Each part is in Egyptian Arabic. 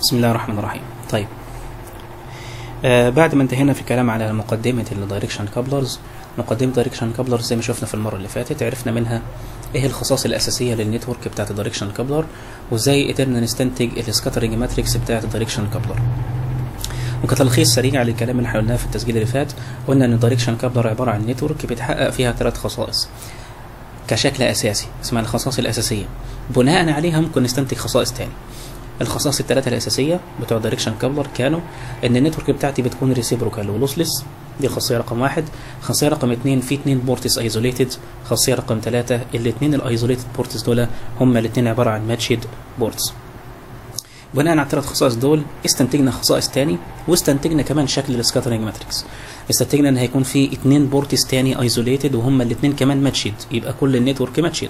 بسم الله الرحمن الرحيم طيب آه بعد ما انتهينا في الكلام على مقدمة الدايركشن كابلرز مقدمة الدايركشن كابلرز زي ما شفنا في المرة اللي فاتت عرفنا منها ايه الخصائص الأساسية للنتورك بتاعت الدايركشن كابلر وازاي قدرنا نستنتج السكاترنج ماتريكس بتاعت الدايركشن كابلر وكتلخيص سريع للكلام اللي احنا قلناه في التسجيل اللي فات قلنا ان الدايركشن كابلر عبارة عن نتورك بيتحقق فيها ثلاث خصائص كشكل أساسي اسمها الخصائص الأساسية بناء عليها ممكن نستنتج خصائص تاني الخصائص الثلاثة الأساسية بتوع دايركشن كابلر كانوا إن النتورك بتاعتي بتكون ريسيبروكال ولوسلس دي خاصية رقم واحد خاصية رقم اتنين في اتنين بورتس ايزوليتد خاصية رقم ثلاثة الاتنين الايزوليتد بورتس دول هما الاتنين عبارة عن ماتشد بورتس بناء على الثلاث خصائص دول استنتجنا خصائص تاني واستنتجنا كمان شكل السكاترنج ماتريكس استنتجنا ان هيكون في اتنين بورتس تاني ايزوليتد وهما الاتنين كمان ماتشد يبقى كل النتورك ماتشد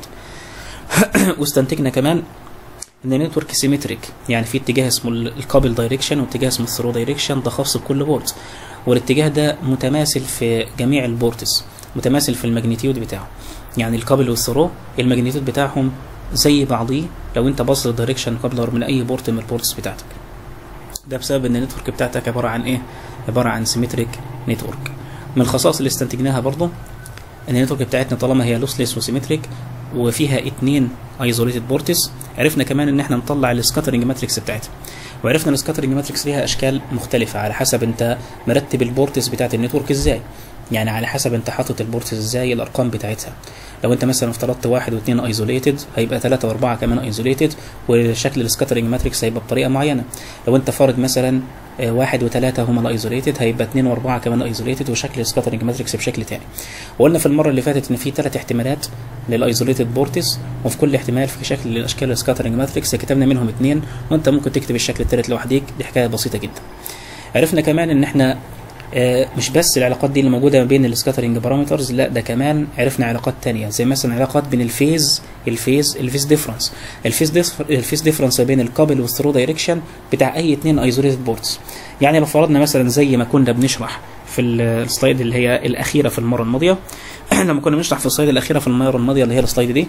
واستنتجنا كمان ان النتورك سيمتريك يعني في اتجاه اسمه الكابل دايركشن واتجاه اسمه الثرو دايركشن ده خاص بكل بورت والاتجاه ده متماثل في جميع البورتس متماثل في الماجنتيود بتاعه يعني الكابل والثرو الماجنتيود بتاعهم زي بعضيه لو انت باصص للدايركشن كابلر من اي بورت من البورتس بتاعتك ده بسبب ان النتورك بتاعتك عباره عن ايه عباره عن سيمتريك نتورك من الخصائص اللي استنتجناها برضه ان النتورك بتاعتنا طالما هي لوسلس وسيمتريك وفيها اتنين ايزوليتد بورتس عرفنا كمان ان احنا نطلع السكاترنج ماتريكس بتاعتها وعرفنا ان السكاترنج ماتريكس ليها اشكال مختلفه على حسب انت مرتب البورتس بتاعت النتورك ازاي يعني على حسب انت حاطط البورتس ازاي الارقام بتاعتها لو انت مثلا افترضت واحد واثنين ايزوليتد هيبقى ثلاثة واربعة كمان ايزوليتد وشكل السكاترنج ماتريكس هيبقى بطريقة معينة لو انت فارض مثلا واحد وثلاثة هما الايزوليتد هيبقى اثنين واربعة كمان ايزوليتد وشكل السكاترنج ماتريكس بشكل تاني وقلنا في المرة اللي فاتت ان في ثلاث احتمالات للايزوليتد بورتس وفي كل احتمال في شكل الاشكال السكاترنج ماتريكس كتبنا منهم اثنين وانت ممكن تكتب الشكل الثالث لوحديك دي حكاية بسيطة جدا عرفنا كمان ان احنا مش بس العلاقات دي اللي موجوده ما بين السكاترنج بارامترز لا ده كمان عرفنا علاقات تانية زي مثلا علاقات بين الفيز الفيز الفيز ديفرنس الفيز ديفرنس الفيز ديفرنس بين الكابل والثرو دايركشن بتاع اي اتنين ايزوليتد بورتس يعني لو فرضنا مثلا زي ما كنا بنشرح في السلايد اللي هي الاخيره في المره الماضيه لما كنا بنشرح في السلايد الاخيره في المره الماضيه اللي هي السلايد دي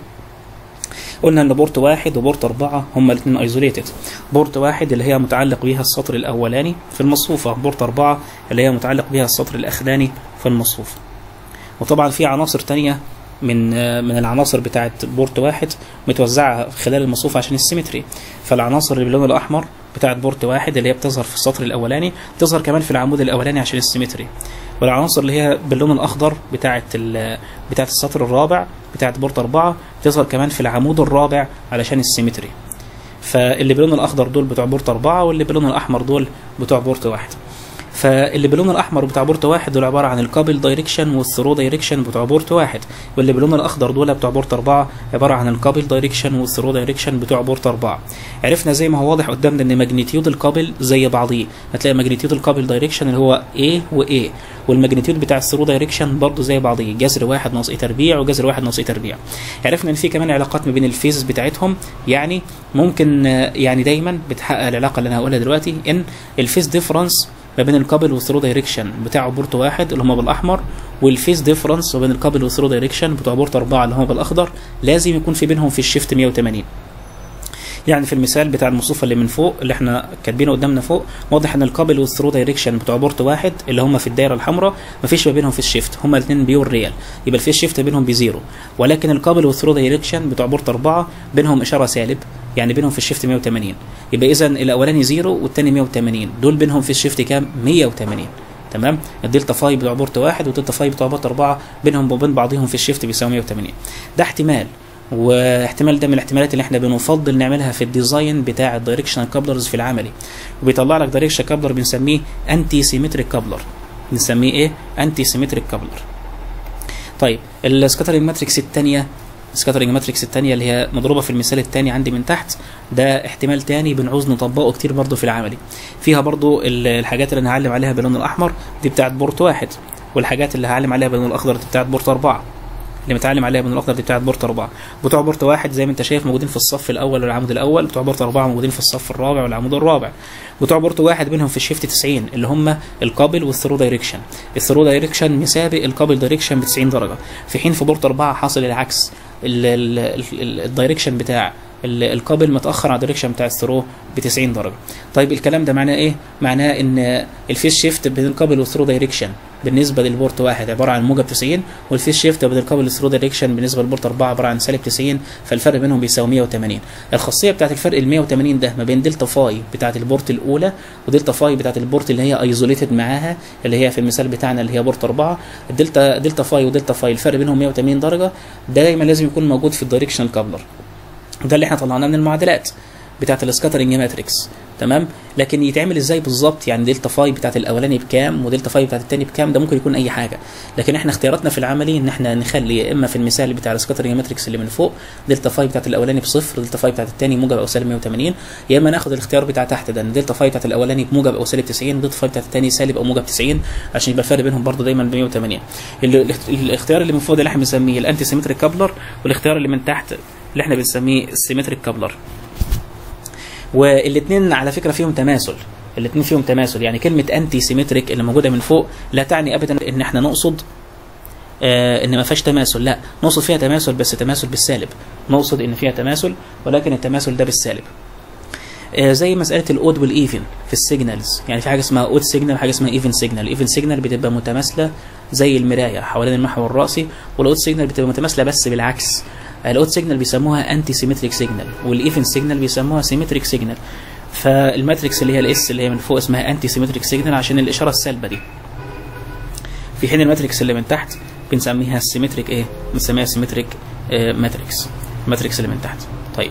قلنا ان بورت واحد وبورت أربعة هما الاثنين ايزوليتد بورت واحد اللي هي متعلق بيها السطر الاولاني في المصفوفه بورت أربعة اللي هي متعلق بيها السطر الاخراني في المصفوفه وطبعا في عناصر تانية من من العناصر بتاعه بورت واحد متوزعه خلال المصفوفه عشان السيمتري فالعناصر اللي باللون الاحمر بتاعه بورت واحد اللي هي بتظهر في السطر الاولاني بتظهر كمان في العمود الاولاني عشان السيمتري والعناصر اللي هي باللون الاخضر بتاعه بتاعه السطر الرابع بتاعه بورت أربعة تظهر كمان في العمود الرابع علشان السيمتري فاللي باللون الاخضر دول بتوع بورت أربعة واللي باللون الاحمر دول بتوع بورت واحد فاللي باللون الاحمر بتاع بورت واحد دول عباره عن الكابل دايركشن والثرو دايركشن بتوع بورت واحد واللي باللون الاخضر دول بتوع بورت أربعة عباره عن الكابل دايركشن والثرو دايركشن بتوع بورت أربعة عرفنا زي ما هو واضح قدامنا ان ماجنتيود الكابل زي بعضيه هتلاقي ماجنتيود الكابل دايركشن اللي هو A و A والماجنتيود بتاع الثرو دايركشن برضه زي بعضيه جذر واحد ناقص اي تربيع وجذر واحد ناقص اي تربيع عرفنا ان في كمان علاقات ما بين الفيزز بتاعتهم يعني ممكن يعني دايما بتحقق العلاقه اللي انا هقولها دلوقتي ان الفيز ديفرنس ما بين الكابل والثرو دايركشن بتاع بورت واحد اللي هم بالاحمر والفيز ديفرنس ما بين الكابل والثرو دايركشن بتوع بورت أربعة اللي هم بالاخضر لازم يكون في بينهم في الشيفت 180 يعني في المثال بتاع المصفوفه اللي من فوق اللي احنا كاتبينه قدامنا فوق واضح ان الكابل والثرو دايركشن بتوع بورت واحد اللي هم في الدايره الحمراء مفيش ما بينهم في الشيفت هم الاثنين بيور ريال يبقى الفيز شيفت بينهم بزيرو ولكن الكابل والثرو دايركشن بتوع بورت أربعة بينهم اشاره سالب يعني بينهم في الشيفت 180 يبقى اذا الاولاني زيرو والثاني 180 دول بينهم في الشيفت كام 180 تمام الدلتا فاي بتوع بورت واحد والدلتا فاي بتوع بورت أربعة بينهم وبين بعضهم في الشيفت بيساوي 180 ده احتمال واحتمال ده من الاحتمالات اللي احنا بنفضل نعملها في الديزاين بتاع الدايركشنال كابلرز في العملي وبيطلع لك دايركشن كابلر بنسميه انتي سيمتريك كابلر بنسميه ايه انتي سيمتريك كابلر طيب السكاترنج ماتريكس الثانيه السكاترنج ماتريكس الثانيه اللي هي مضروبه في المثال الثاني عندي من تحت ده احتمال تاني بنعوز نطبقه كتير برضه في العملي فيها برضه الحاجات اللي انا هعلم عليها باللون الاحمر دي بتاعت بورت واحد والحاجات اللي هعلم عليها باللون الاخضر دي بتاعت بورت أربعة اللي متعلم عليها من الاخضر دي بتاعت بورت أربعة بتوع بورت واحد زي ما انت شايف موجودين في الصف الاول والعمود الاول بتوع بورت أربعة موجودين في الصف الرابع والعمود الرابع بتوع بورت واحد بينهم في الشيفت 90 اللي هم الكابل والثرو دايركشن الثرو دايركشن مسابق الكابل دايركشن ب 90 درجه في حين في بورت أربعة حاصل العكس الدايركشن بتاع ال- القابل متاخر على الدايركشن بتاع الثرو ب 90 درجه طيب الكلام ده معناه ايه معناه ان الفيس شيفت بين القابل والثرو دايركشن بالنسبه للبورت واحد عباره عن موجب 90 والفيس شيفت بين القابل والثرو دايركشن بالنسبه للبورت 4 عباره عن سالب 90 فالفرق بينهم بيساوي 180 الخاصيه بتاعت الفرق ال 180 ده ما بين دلتا فاي بتاعت البورت الاولى ودلتا فاي بتاعت البورت اللي هي ايزوليتد معاها اللي هي في المثال بتاعنا اللي هي بورت 4 الدلتا دلتا فاي ودلتا فاي الفرق بينهم 180 درجه ده دايما لازم يكون موجود في الدايركشن كابلر ده اللي احنا طلعناه من المعادلات بتاعت السكاترنج ماتريكس تمام لكن يتعمل ازاي بالظبط يعني دلتا فاي بتاعت الاولاني بكام ودلتا فاي بتاعت الثاني بكام ده ممكن يكون اي حاجه لكن احنا اختياراتنا في العملي ان احنا نخلي يا اما في المثال بتاع السكاترنج ماتريكس اللي من فوق دلتا فاي بتاعت الاولاني بصفر دلتا فاي بتاعت الثاني موجب او سالب 180 يا اما ناخد الاختيار بتاع تحت ده ان دلتا فاي بتاعت الاولاني بموجب او سالب 90 دلتا فاي بتاعت الثاني سالب او موجب 90 عشان يبقى الفرق بينهم برضه دايما ب 180 ال- الاختيار اللي من فوق ده اللي احنا بنسميه الانتي سيمتريك كابلر والاختيار اللي من تحت اللي احنا بنسميه السيمتريك كابلر والاثنين على فكره فيهم تماثل الاثنين فيهم تماثل يعني كلمه انتي سيمتريك اللي موجوده من فوق لا تعني ابدا ان احنا نقصد آه ان ما فيهاش تماثل لا نقصد فيها تماثل بس تماثل بالسالب نقصد ان فيها تماثل ولكن التماثل ده بالسالب آه زي مساله الاود والايفن في السيجنالز يعني في حاجه اسمها اود سيجنال وحاجه اسمها ايفن سيجنال ايفن سيجنال بتبقى متماثله زي المرايه حوالين المحور الراسي والاود سيجنال بتبقى متماثله بس بالعكس الاود سيجنال بيسموها انتي سيمتريك سيجنال والايفن سيجنال بيسموها سيمتريك سيجنال فالماتريكس اللي هي الاس اللي هي من فوق اسمها انتي سيمتريك سيجنال عشان الاشاره السالبه دي في حين الماتريكس اللي من تحت بنسميها السيمتريك ايه بنسميها سيمتريك آه ماتريكس الماتريكس اللي من تحت طيب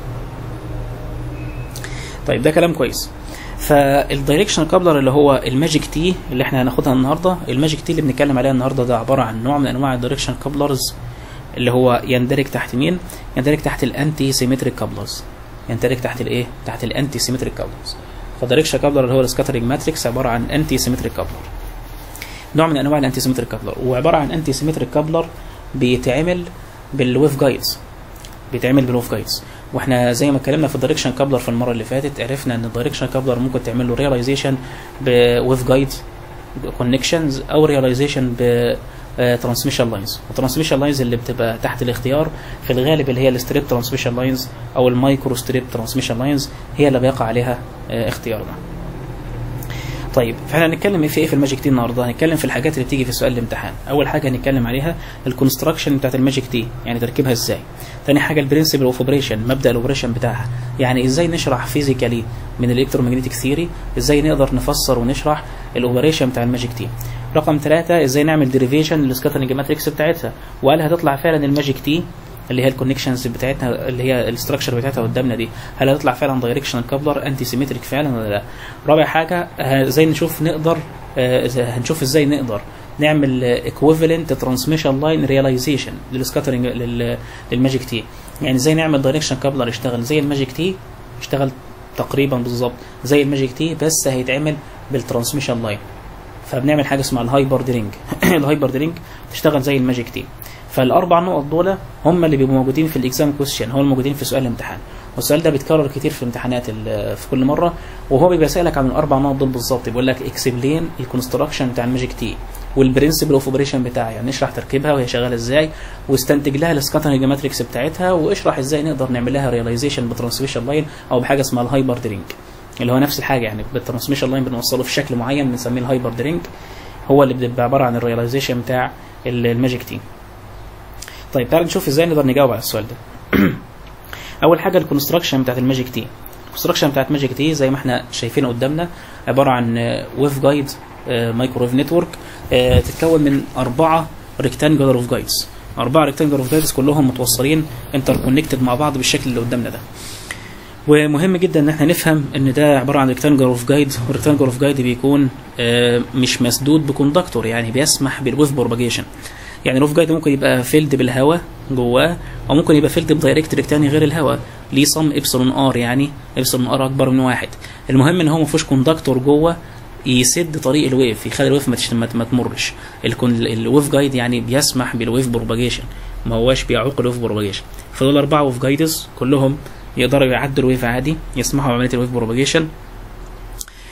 طيب ده كلام كويس فالدايركشن كابلر اللي هو الماجيك تي اللي احنا هناخدها النهارده الماجيك تي اللي بنتكلم عليها النهارده ده عباره عن نوع من انواع الدايركشن كابلرز اللي هو يندرج تحت مين يندرج تحت الانتي سيمتريك كابلرز يندرج تحت الايه تحت الانتي سيمتريك كابلرز فالدايركشن كابلر اللي هو السكاترينج ماتريكس عباره عن انتي سيمتريك كابلر نوع من انواع الانتي سيمتريك كابلر وعباره عن انتي سيمتريك كابلر بيتعمل بالويف جايدز بيتعمل بالويف جايدز واحنا زي ما اتكلمنا في الدايركشن كابلر في المره اللي فاتت عرفنا ان الدايركشن كابلر ممكن تعمل له ريلايزيشن بويف جايد كونكشنز او ريلايزيشن ب ترانسميشن لاينز والترانسميشن لاينز اللي بتبقى تحت الاختيار في الغالب اللي هي الستريب ترانسميشن لاينز او المايكرو ستريب ترانسميشن لاينز هي اللي بيقع عليها اه اختيار ده طيب فاحنا هنتكلم في ايه في الماجيك تي النهارده هنتكلم في الحاجات اللي بتيجي في سؤال الامتحان اول حاجه هنتكلم عليها الكونستراكشن بتاعت الماجيك تي يعني تركيبها ازاي تاني حاجه البرنسبل اوف اوبريشن مبدا الاوبريشن بتاعها يعني ازاي نشرح فيزيكالي من الالكترومagnetic ثيوري ازاي نقدر نفسر ونشرح الاوبريشن بتاع الماجيك تي رقم ثلاثة ازاي نعمل ديريفيشن للسكاترنج ماتريكس بتاعتها وهل هتطلع فعلا الماجيك تي اللي هي الكونكشنز بتاعتنا اللي هي الاستراكشر بتاعتها قدامنا دي هل هتطلع فعلا دايركشنال كابلر انتي سيمتريك فعلا ولا لا رابع حاجه ازاي نشوف نقدر آه هنشوف ازاي نقدر نعمل ايكويفالنت ترانسميشن لاين ريلايزيشن للسكاترنج للماجيك تي يعني ازاي نعمل دايركشن كابلر يشتغل زي الماجيك تي يشتغل تقريبا بالظبط زي الماجيك تي بس هيتعمل بالترانسميشن لاين فبنعمل حاجه اسمها الهايبر درينج الهايبر درينج تشتغل زي الماجيك تي فالاربع نقط دول هم اللي بيبقوا موجودين في الاكزام كويشن هم الموجودين في سؤال الامتحان والسؤال ده بيتكرر كتير في الامتحانات في كل مره وهو بيبقى سالك عن الاربع نقط دول بالظبط بيقول لك اكسبلين الكونستراكشن بتاع الماجيك تي والبرنسبل اوف اوبريشن بتاعها يعني اشرح تركيبها وهي شغاله ازاي واستنتج لها السكاترنج ماتريكس بتاعتها واشرح ازاي نقدر نعمل لها ريلايزيشن بترانسميشن لاين او بحاجه اسمها الهايبر درينج اللي هو نفس الحاجه يعني بالترانسميشن لاين بنوصله في شكل معين بنسميه الهايبر درينج هو اللي بيبقى عباره عن الريلايزيشن بتاع الماجيك تي طيب تعال نشوف ازاي نقدر نجاوب على السؤال ده اول حاجه الكونستراكشن بتاعت الماجيك تي الكونستراكشن بتاعت ماجيك تي زي ما احنا شايفين قدامنا عباره عن ويف جايد مايكرويف نتورك تتكون من اربعه ريكتانجلر اوف جايدز اربعه ريكتانجلر اوف جايدز كلهم متوصلين انتر كونكتد مع بعض بالشكل اللي قدامنا ده ومهم جدا ان احنا نفهم ان ده عباره عن ريكتانجلر اوف جايد والريكتانجلر اوف جايد بيكون مش مسدود بكوندكتور يعني بيسمح بالويف بروباجيشن يعني الويف جايد ممكن يبقى فيلد بالهواء جواه او ممكن يبقى فيلد بدايركتريك تاني غير الهواء ليه صم ابسلون ار يعني ابسلون ار اكبر من واحد المهم ان هو ما فيهوش كوندكتور جوه يسد طريق الويف يخلي الويف ما, ما تمرش الويف جايد يعني بيسمح بالويف بروباجيشن ما هواش بيعوق الويف بروباجيشن فدول اربعه ويف جايدز كلهم يقدروا يعدوا الويف عادي يسمحوا بعمليه الويف بروباجيشن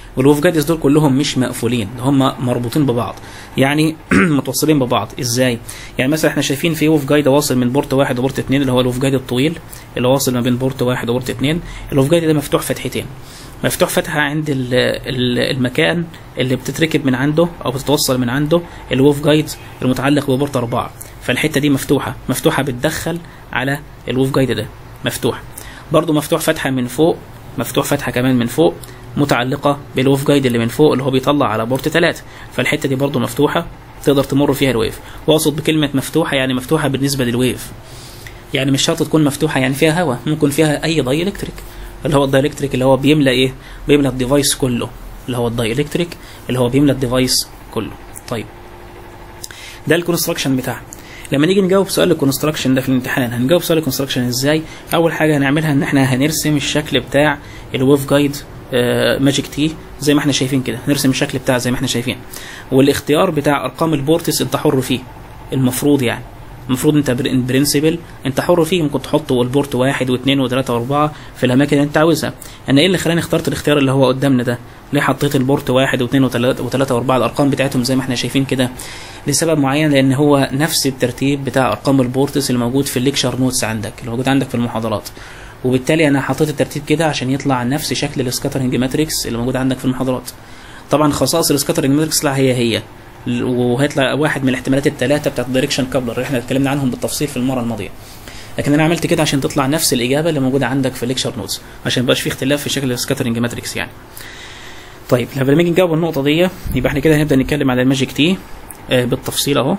والويف جايدز دول كلهم مش مقفولين هم مربوطين ببعض يعني متوصلين ببعض ازاي يعني مثلا احنا شايفين في ويف جايد واصل من بورت واحد وبورت اتنين اللي هو الويف جايد الطويل اللي واصل ما بين بورت واحد وبورت اتنين الويف جايد ده مفتوح فتحتين مفتوح فتحة عند ال ال المكان اللي بتتركب من عنده أو بتتوصل من عنده الويف جايد المتعلق ببورت أربعة فالحتة دي مفتوحة مفتوحة بتدخل على الويف جايد ده مفتوح برضو مفتوح فتحة من فوق مفتوح فتحة كمان من فوق متعلقة بالويف جايد اللي من فوق اللي هو بيطلع على بورت ثلاثة فالحتة دي برضو مفتوحة تقدر تمر فيها الويف واقصد بكلمة مفتوحة يعني مفتوحة بالنسبة للويف يعني مش شرط تكون مفتوحة يعني فيها هواء ممكن فيها أي دايلكتريك اللي هو الدايلكتريك اللي هو بيملى ايه بيملى الديفايس كله اللي هو الدايلكتريك اللي هو بيملى الديفايس كله طيب ده الكونستراكشن بتاعها لما نيجي نجاوب سؤال الكونستراكشن ده في الامتحان هنجاوب سؤال الكونستراكشن ازاي اول حاجه هنعملها ان احنا هنرسم الشكل بتاع الويف جايد ماجيك تي زي ما احنا شايفين كده نرسم الشكل بتاعه زي ما احنا شايفين والاختيار بتاع ارقام البورتس انت حر فيه المفروض يعني المفروض انت برنسبل انت حر فيه ممكن تحط البورت واحد واثنين وثلاثه واربعه في الاماكن اللي انت عاوزها انا ايه اللي خلاني اخترت الاختيار اللي هو قدامنا ده ليه حطيت البورت واحد واثنين وثلاثه وثلاثه واربعه الارقام بتاعتهم زي ما احنا شايفين كده لسبب معين لان هو نفس الترتيب بتاع ارقام البورتس اللي موجود في الليكشر نوتس عندك اللي موجود عندك في المحاضرات وبالتالي انا حطيت الترتيب كده عشان يطلع نفس شكل السكاترنج ماتريكس اللي موجود عندك في المحاضرات طبعا خصائص السكاترنج ماتريكس لا هي هي وهيطلع واحد من الاحتمالات الثلاثه بتاعت الدايركشن كابلر اللي احنا اتكلمنا عنهم بالتفصيل في المره الماضيه لكن انا عملت كده عشان تطلع نفس الاجابه اللي موجوده عندك في الليكشر نوتس عشان ما يبقاش في اختلاف في شكل السكاترنج ماتريكس يعني طيب لما نيجي نجاوب النقطه دي يبقى احنا كده هنبدا نتكلم على الماجيك تي آه بالتفصيل اهو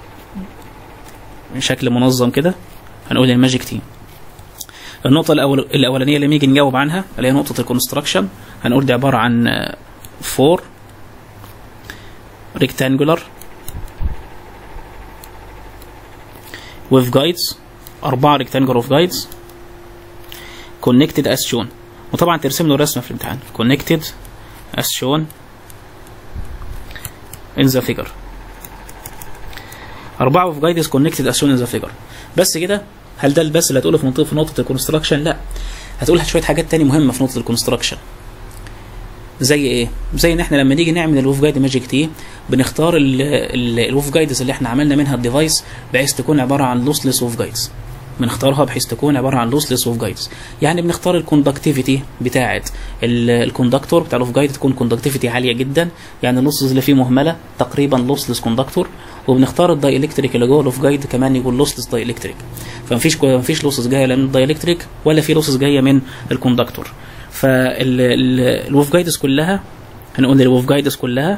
بشكل منظم كده هنقول الماجيك تي النقطة الأول الأولانية اللي نيجي نجاوب عنها اللي هي نقطة الكونستراكشن هنقول دي عبارة عن فور rectangular with guides أربعة rectangular with guides connected as shown وطبعا ترسم له رسمة في الامتحان connected as shown in the figure أربعة with guides connected as shown in the figure بس كده هل ده بس اللي هتقوله في منطقة في نقطة الكونستراكشن؟ لا هتقول شوية حاجات تاني مهمة في نقطة الكونستراكشن زي ايه؟ زي ان احنا لما نيجي نعمل الوف جايد ماجيك تي بنختار الوف جايدز اللي احنا عملنا منها الديفايس بحيث تكون عباره عن لوسلس ووف جايدز بنختارها بحيث تكون عباره عن لوسلس ووف جايدز يعني بنختار الكوندكتيفيتي بتاعه الكوندكتور بتاع الوف جايد تكون كوندكتيفيتي عاليه جدا يعني اللوسز اللي فيه مهمله تقريبا لوسلس كوندكتور وبنختار الدايلكتريك اللي جوه الوف جايد كمان يكون لوسلس دايلكتريك فمفيش مفيش لوسز جايه لا من الدايلكتريك ولا في لوسز جايه من الكوندكتور فالوف جايدز كلها هنقول الوف جايدز كلها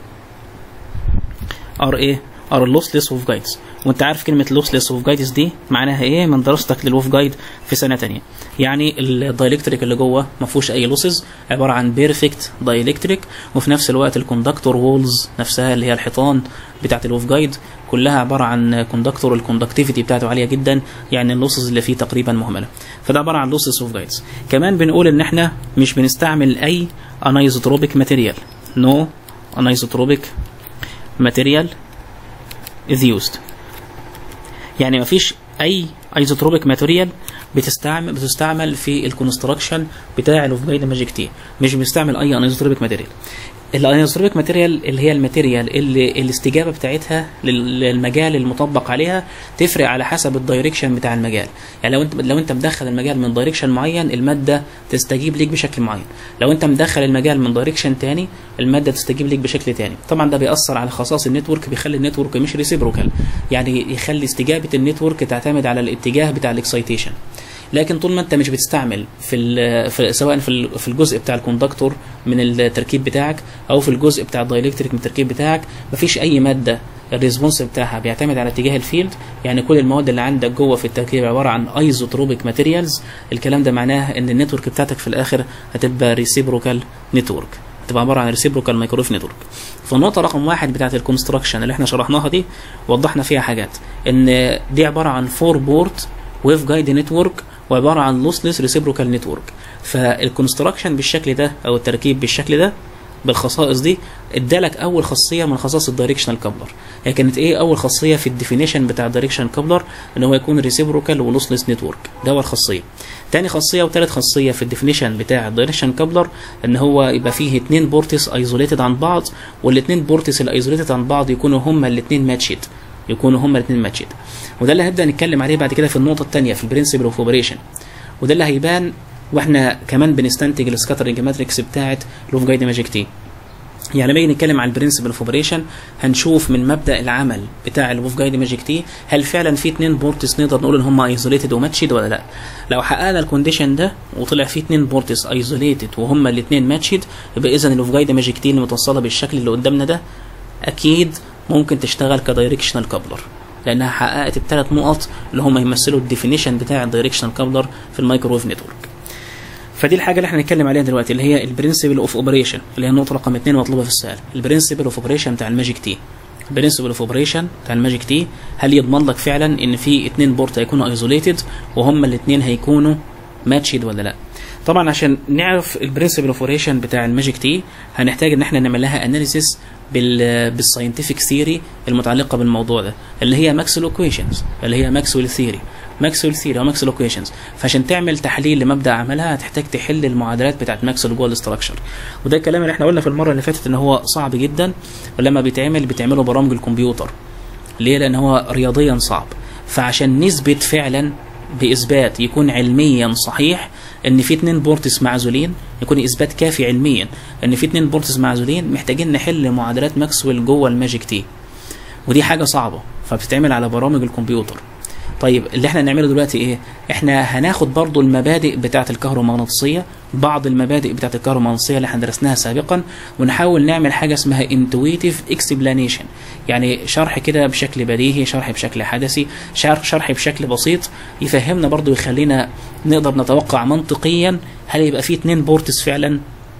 ار ايه ار لوسلس ووف جايدز وانت عارف كلمه لوسلس ووف جايدز دي معناها ايه من دراستك للوف جايد في سنه تانية يعني الدايلكتريك اللي جوه ما فيهوش اي لوسز عباره عن بيرفكت دايلكتريك وفي نفس الوقت الكوندكتور وولز نفسها اللي هي الحيطان بتاعه الوف جايد كلها عباره عن كوندكتور الكوندكتيفيتي بتاعته عاليه جدا يعني اللوسز اللي فيه تقريبا مهمله فده عباره عن لوسز اوف جايدز كمان بنقول ان احنا مش بنستعمل اي انايزوتروبيك ماتيريال نو انايزوتروبيك ماتيريال is used يعني مفيش اي ايزوتروبيك ماتيريال بتستعمل بتستعمل في الكونستراكشن بتاع الاوف جايد ماجيك تي مش بنستعمل اي انيزوتروبيك ماتيريال الانيزوتروبيك ماتيريال اللي هي الماتيريال اللي الاستجابه بتاعتها للمجال المطبق عليها تفرق على حسب الدايركشن بتاع المجال يعني لو انت لو انت مدخل المجال من دايركشن معين الماده تستجيب ليك بشكل معين لو انت مدخل المجال من دايركشن تاني الماده تستجيب ليك بشكل تاني طبعا ده بيأثر على خصائص النتورك بيخلي النتورك مش ريسيبروكال يعني يخلي استجابه النتورك تعتمد على الاتجاه بتاع الاكسايتيشن لكن طول ما انت مش بتستعمل في, في سواء في في الجزء بتاع الكوندكتور من التركيب بتاعك او في الجزء بتاع الدايلكتريك من التركيب بتاعك مفيش اي ماده الريسبونس بتاعها بيعتمد على اتجاه الفيلد يعني كل المواد اللي عندك جوه في التركيب عباره عن ايزوتروبيك ماتيريالز الكلام ده معناه ان النتورك بتاعتك في الاخر هتبقى ريسيبروكال نتورك هتبقى عباره عن ريسيبروكال مايكرويف نتورك فالنقطه رقم واحد بتاعت الكونستراكشن اللي احنا شرحناها دي وضحنا فيها حاجات ان دي عباره عن فور بورت ويف جايد نتورك وعباره عن لوسلس ريسيبروكال نتورك فالكونستراكشن بالشكل ده او التركيب بالشكل ده بالخصائص دي ادالك اول خاصيه من خصائص الدايركشنال كابلر هي كانت ايه اول خاصيه في الديفينيشن بتاع الدايركشنال كابلر ان هو يكون ريسيبروكال ولوسلس نتورك ده اول خاصيه تاني خاصيه وتالت خاصيه في الديفينيشن بتاع الدايركشن كابلر ان هو يبقى فيه اتنين بورتس ايزوليتد عن بعض والاتنين بورتس الايزوليتد عن بعض يكونوا هما الاتنين ماتشد يكونوا هما الاتنين ماتشد وده اللي هنبدا نتكلم عليه بعد كده في النقطه الثانيه في البرنسبل اوف اوبريشن وده اللي هيبان واحنا كمان بنستنتج السكاترنج ماتريكس بتاعه لوف جايد ماجيك تي يعني لما نيجي نتكلم عن البرنسبل اوف اوبريشن هنشوف من مبدا العمل بتاع الوف جايد ماجيك تي هل فعلا في اتنين بورتس نقدر نقول ان هم ايزوليتد وماتشد ولا لا لو حققنا الكونديشن ده وطلع في اتنين بورتس ايزوليتد وهم الاثنين ماتشد يبقى اذا الوف جايد ماجيك تي اللي متوصله بالشكل اللي قدامنا ده اكيد ممكن تشتغل كدايركشنال كابلر لانها حققت الثلاث نقط اللي هم يمثلوا الديفينيشن بتاع الدايركشنال كابلر في المايكروويف نتورك فدي الحاجه اللي احنا هنتكلم عليها دلوقتي اللي هي البرنسبل اوف اوبريشن اللي هي النقطه رقم 2 مطلوبه في السؤال البرنسبل اوف اوبريشن بتاع الماجيك تي البرنسبل اوف اوبريشن بتاع الماجيك تي هل يضمن لك فعلا ان في اتنين بورت هيكونوا ايزوليتد وهما الاثنين هيكونوا ماتشد ولا لا طبعا عشان نعرف البرنسبل اوف اوبريشن بتاع الماجيك تي هنحتاج ان احنا نعمل لها اناليسيس بال بالساينتفك ثيوري المتعلقه بالموضوع ده اللي هي ماكسويل ايكويشنز اللي هي ماكسويل ثيوري ماكسويل ثيوري او ماكسويل ايكويشنز فعشان تعمل تحليل لمبدا عملها هتحتاج تحل المعادلات بتاعت ماكسويل جوه الاستراكشر وده الكلام اللي احنا قلنا في المره اللي فاتت ان هو صعب جدا ولما بيتعمل بتعمله برامج الكمبيوتر ليه لان هو رياضيا صعب فعشان نثبت فعلا باثبات يكون علميا صحيح ان في اتنين بورتس معزولين يكون اثبات كافي علميا ان في اتنين بورتس معزولين محتاجين نحل معادلات ماكسويل جوه الماجيك تي ودي حاجه صعبه فبتتعمل على برامج الكمبيوتر طيب اللي احنا نعمله دلوقتي ايه احنا هناخد برضو المبادئ بتاعه الكهرومغناطيسيه بعض المبادئ بتاعه الكهرومغناطيسيه اللي احنا درسناها سابقا ونحاول نعمل حاجه اسمها انتويتيف اكسبلانيشن يعني شرح كده بشكل بديهي شرح بشكل حدثي شرح, شرح بشكل بسيط يفهمنا برضو يخلينا نقدر نتوقع منطقيا هل يبقى في اتنين بورتس فعلا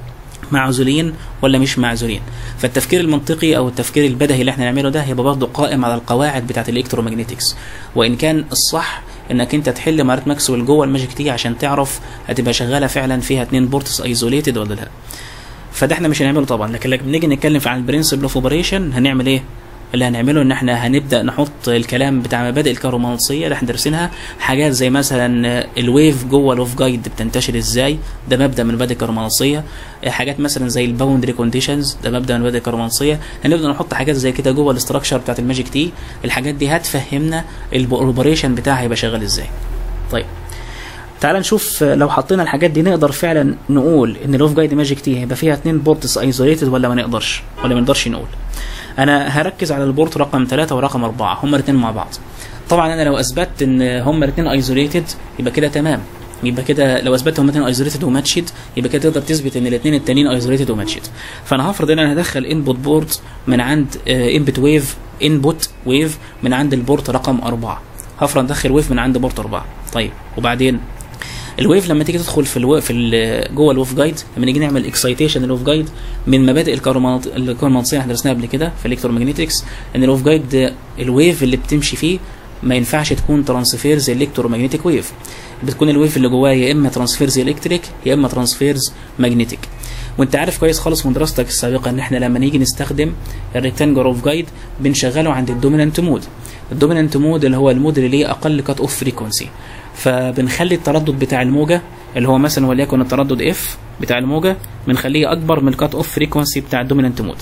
معزولين ولا مش معزولين فالتفكير المنطقي او التفكير البدهي اللي احنا نعمله ده هيبقى برضه قائم على القواعد بتاعه الالكترومagنتكس وان كان الصح انك انت تحل معادله ماكسويل جوه الماجيك تي عشان تعرف هتبقى شغاله فعلا فيها اتنين بورتس ايزوليتد ولا لا فده احنا مش هنعمله طبعا لكن لما نيجي نتكلم عن البرنسبل اوف اوبريشن هنعمل ايه اللي هنعمله ان احنا هنبدا نحط الكلام بتاع مبادئ الكهرومغناطيسيه اللي احنا دارسينها حاجات زي مثلا الويف جوه الوف جايد بتنتشر ازاي ده مبدا من مبادئ الكهرومغناطيسيه حاجات مثلا زي الباوندري كونديشنز ده مبدا من مبادئ الكهرومغناطيسيه هنبدا نحط حاجات زي كده جوه الاستراكشر بتاعت الماجيك تي الحاجات دي هتفهمنا الاوبريشن بتاعها هيبقى شغال ازاي طيب تعال نشوف لو حطينا الحاجات دي نقدر فعلا نقول ان الاوف جايد ماجيك تي هيبقى فيها اتنين بورتس ايزوليتد ولا ما نقدرش ولا ما نقدرش نقول انا هركز على البورت رقم 3 ورقم 4 هما الاثنين مع بعض طبعا انا لو اثبتت ان هما الاثنين ايزوليتد يبقى كده تمام يبقى كده لو اثبتت هما الاثنين ايزوليتد وماتشد يبقى كده تقدر تثبت ان الاثنين التانيين ايزوليتد وماتشد فانا هفرض ان انا هدخل انبوت بورت من عند انبوت ويف انبوت ويف من عند البورت رقم 4 هفرض ادخل ويف من عند بورت 4 طيب وبعدين الويف لما تيجي تدخل في الو... في ال... جوه الويف جايد لما نيجي نعمل اكسايتيشن الويف جايد من مبادئ الكهرومغناطيسيه اللي احنا درسناها قبل كده في الالكترومagنتكس ان الويف جايد الويف اللي بتمشي فيه ما ينفعش تكون ترانسفيرز الكترومagnetic ويف بتكون الويف اللي جواها يا اما ترانسفيرز الكتريك يا اما ترانسفيرز ماجنتيك وانت عارف كويس خالص من دراستك السابقه ان احنا لما نيجي نستخدم الريكتانجل اوف جايد بنشغله عند الدومينانت مود الدومينانت مود اللي هو المود اللي ليه اقل كات اوف فريكونسي فبنخلي التردد بتاع الموجه اللي هو مثلا وليكن التردد اف بتاع الموجه بنخليه اكبر من الكات اوف فريكونسي بتاع الدومينانت مود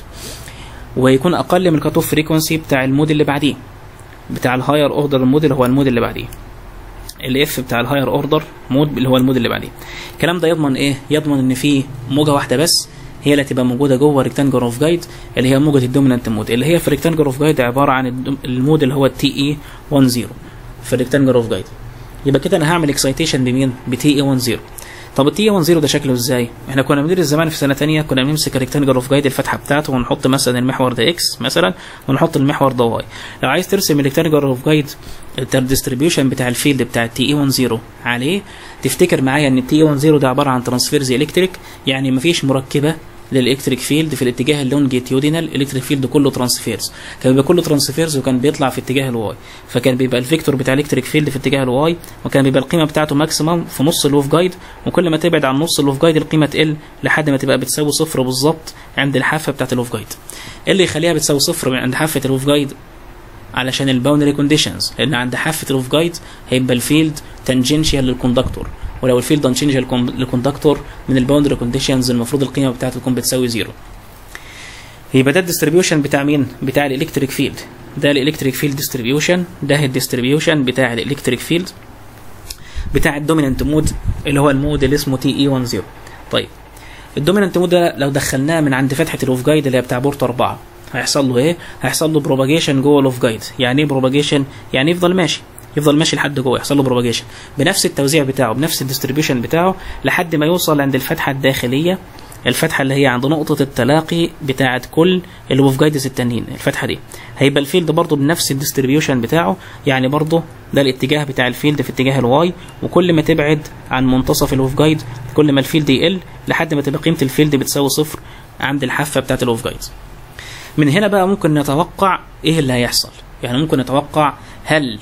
ويكون اقل من الكات اوف فريكونسي بتاع المود اللي بعديه بتاع الهاير اوردر مود اللي هو المود اللي بعديه الاف بتاع الهاير اوردر مود اللي هو المود اللي بعديه الكلام ده يضمن ايه يضمن ان في موجه واحده بس هي اللي تبقى موجوده جوه ريكتانجل اوف جايد اللي هي موجه الدومينانت مود اللي هي في ريكتانجل اوف جايد عباره عن المود اللي هو التي اي 10 في ريكتانجل اوف جايد يبقى كده انا هعمل اكسايتيشن بمين بتي اي 10 طب التي اي 10 ده شكله ازاي احنا كنا بندرس زمان في سنه ثانيه كنا بنمسك الريكتانجل اوف جايد الفتحه بتاعته ونحط مثلا المحور ده اكس مثلا ونحط المحور ده واي لو عايز ترسم الريكتانجل اوف جايد الديستريبيوشن بتاع الفيلد بتاع التي اي 10 عليه تفتكر معايا ان التي اي 10 ده عباره عن ترانسفيرز الكتريك يعني مفيش مركبه للالكتريك فيلد في الاتجاه اللونجيتيودينال الالكتريك فيلد كله ترانسفيرز كان بيبقى كله ترانسفيرز وكان بيطلع في اتجاه الواي فكان بيبقى الفيكتور بتاع الالكتريك فيلد في اتجاه الواي وكان بيبقى القيمه بتاعته ماكسيمم في نص الوف جايد وكل ما تبعد عن نص الوف جايد القيمه تقل لحد ما تبقى بتساوي صفر بالظبط عند الحافه بتاعت الوف جايد ايه اللي يخليها بتساوي صفر من عند حافه الوف جايد علشان الباوندري كونديشنز لان عند حافه الوف جايد هيبقى الفيلد تانجنشال للكوندكتور ولو الفيلد تانجنشال للكوندكتور من الباوندري كونديشنز المفروض القيمه بتاعته تكون بتساوي زيرو يبقى ده الديستريبيوشن بتاع مين بتاع الالكتريك فيلد ده الالكتريك فيلد ديستريبيوشن ده الديستريبيوشن بتاع الالكتريك فيلد بتاع الدومينانت مود اللي هو المود اللي اسمه تي اي 10 طيب الدومينانت مود ده لو دخلناه من عند فتحه الاوف جايد اللي هي بتاع بورت 4 هيحصل له ايه هيحصل له بروباجيشن جوه الاوف جايد يعني ايه بروباجيشن يعني يفضل ماشي يفضل ماشي لحد جوه يحصل له بروباجيشن بنفس التوزيع بتاعه بنفس الديستريبيوشن بتاعه لحد ما يوصل عند الفتحه الداخليه الفتحه اللي هي عند نقطه التلاقي بتاعه كل الوف جايدز التانيين الفتحه دي هيبقى الفيلد برضه بنفس الديستريبيوشن بتاعه يعني برضه ده الاتجاه بتاع الفيلد في اتجاه الواي وكل ما تبعد عن منتصف الوف جايد كل ما الفيلد يقل لحد ما تبقى قيمه الفيلد بتساوي صفر عند الحافه بتاعه الوف جايد من هنا بقى ممكن نتوقع ايه اللي هيحصل يعني ممكن نتوقع هل